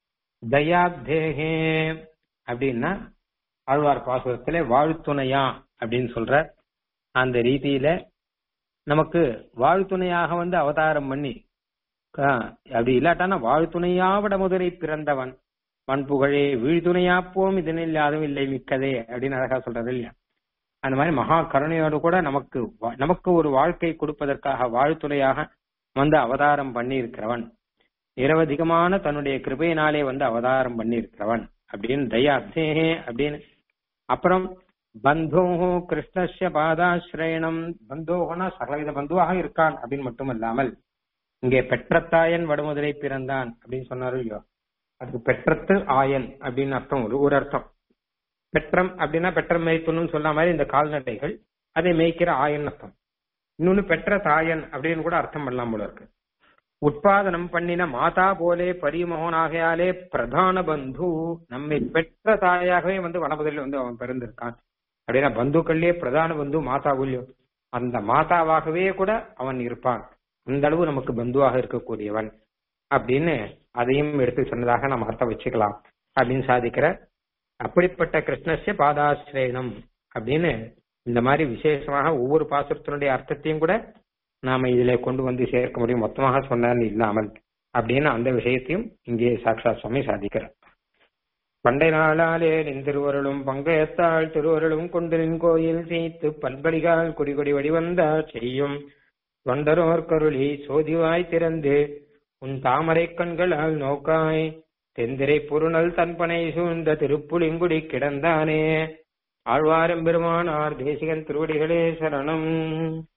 [SPEAKER 1] தயாப்தேகே அப்படின்னா ஆழ்வார் பாசுரத்திலே வாழ்த்துணையா அப்படின்னு சொல்ற அந்த ரீதியில நமக்கு வாழ்த்துணையாக வந்து அவதாரம் பண்ணி ஆஹ், அப்படி இல்லாட்டானா வாழ்த்துணையா வடமுதுரை பிறந்தவன் மண்புகழே வீழ்துணையாப்போம் இதனில் யாரும் இல்லை மிக்கதே அப்படின்னு அழகா சொல்றது இல்லையா அந்த மாதிரி மகா கருணையோடு கூட நமக்கு வா- நமக்கு ஒரு வாழ்க்கை கொடுப்பதற்காக வாழ்த்துணையாக வந்து அவதாரம் பண்ணி இருக்கிறவன் நிரவதிகமான தன்னுடைய கிருபையினாலே வந்து அவதாரம் பண்ணி இருக்கிறவன் அப்படின்னு தயாப்தேகே அப்படின்னு அப்புறம் பந்தோஹோ கிருஷ்ணஸ்ய பாதாசிரயணம் பந்தோகனா சகலவித பந்துவாக இருக்கான் அப்படின்னு மட்டும் இல்லாமல் இங்கே பெற்றத்தாயன் வடமுதலை பிறந்தான் அப்படின்னு சொன்னாரு இல்லையோ அதுக்கு பெற்றத்து ஆயன் அப்படின்னு அர்த்தம் ஒரு ஒரு அர்த்தம் பெற்றம் அப்படின்னா பெற்ற மேய்ப்புன்னு சொன்ன மாதிரி இந்த கால்நடைகள் அதை மேய்க்கிற ஆயன் அர்த்தம் இன்னொன்னு பெற்ற தாயன் அப்படின்னு கூட அர்த்தம் பண்ணலாம் போல இருக்கு உட்பாதனம் பண்ணின மாதா போலே பரிமோகனாகையாலே பிரதான பந்து நம்மை பெற்ற தாயாகவே வந்து வனபதில் வந்து அவன் பிறந்திருக்கான் அப்படின்னா பந்துக்கள்லயே பிரதான பந்து மாதா இல்லையோ அந்த மாதாவாகவே கூட அவன் இருப்பான் அந்த அளவு நமக்கு பந்துவாக இருக்கக்கூடியவன் அப்படின்னு அதையும் எடுத்து சொன்னதாக நம்ம அர்த்தம் வச்சுக்கலாம் அப்படின்னு சாதிக்கிற அப்படிப்பட்ட கிருஷ்ணஸ்ய பாதாசிரயணம் அப்படின்னு இந்த மாதிரி விசேஷமாக ஒவ்வொரு பாசுரத்தினுடைய அர்த்தத்தையும் கூட நாம இதுல கொண்டு வந்து சேர்க்க முடியும் மொத்தமாக சொன்னான்னு இல்லாமல் அப்படின்னு அந்த விஷயத்தையும் இங்கே சாக்ஷாத் சுவாமி சாதிக்கிறார் பண்டை நாளாலே நின் திருவருளும் பங்கயத்தாள் திருவருளும் கொண்டு நின் கோயில் செய்து பல்படிகால் கொடி கொடி வடிவந்தால் செய்யும் தொண்டரோர் கருளி சோதிவாய் திறந்து உன் தாமரை கண்களால் நோக்காய் தெந்திரை பொருணல் தன்பனை சூழ்ந்த திருப்புலிங்குடி கிடந்தானே ஆழ்வாரம் பெருமானார் தேசிகன் திருவடிகளே சரணம்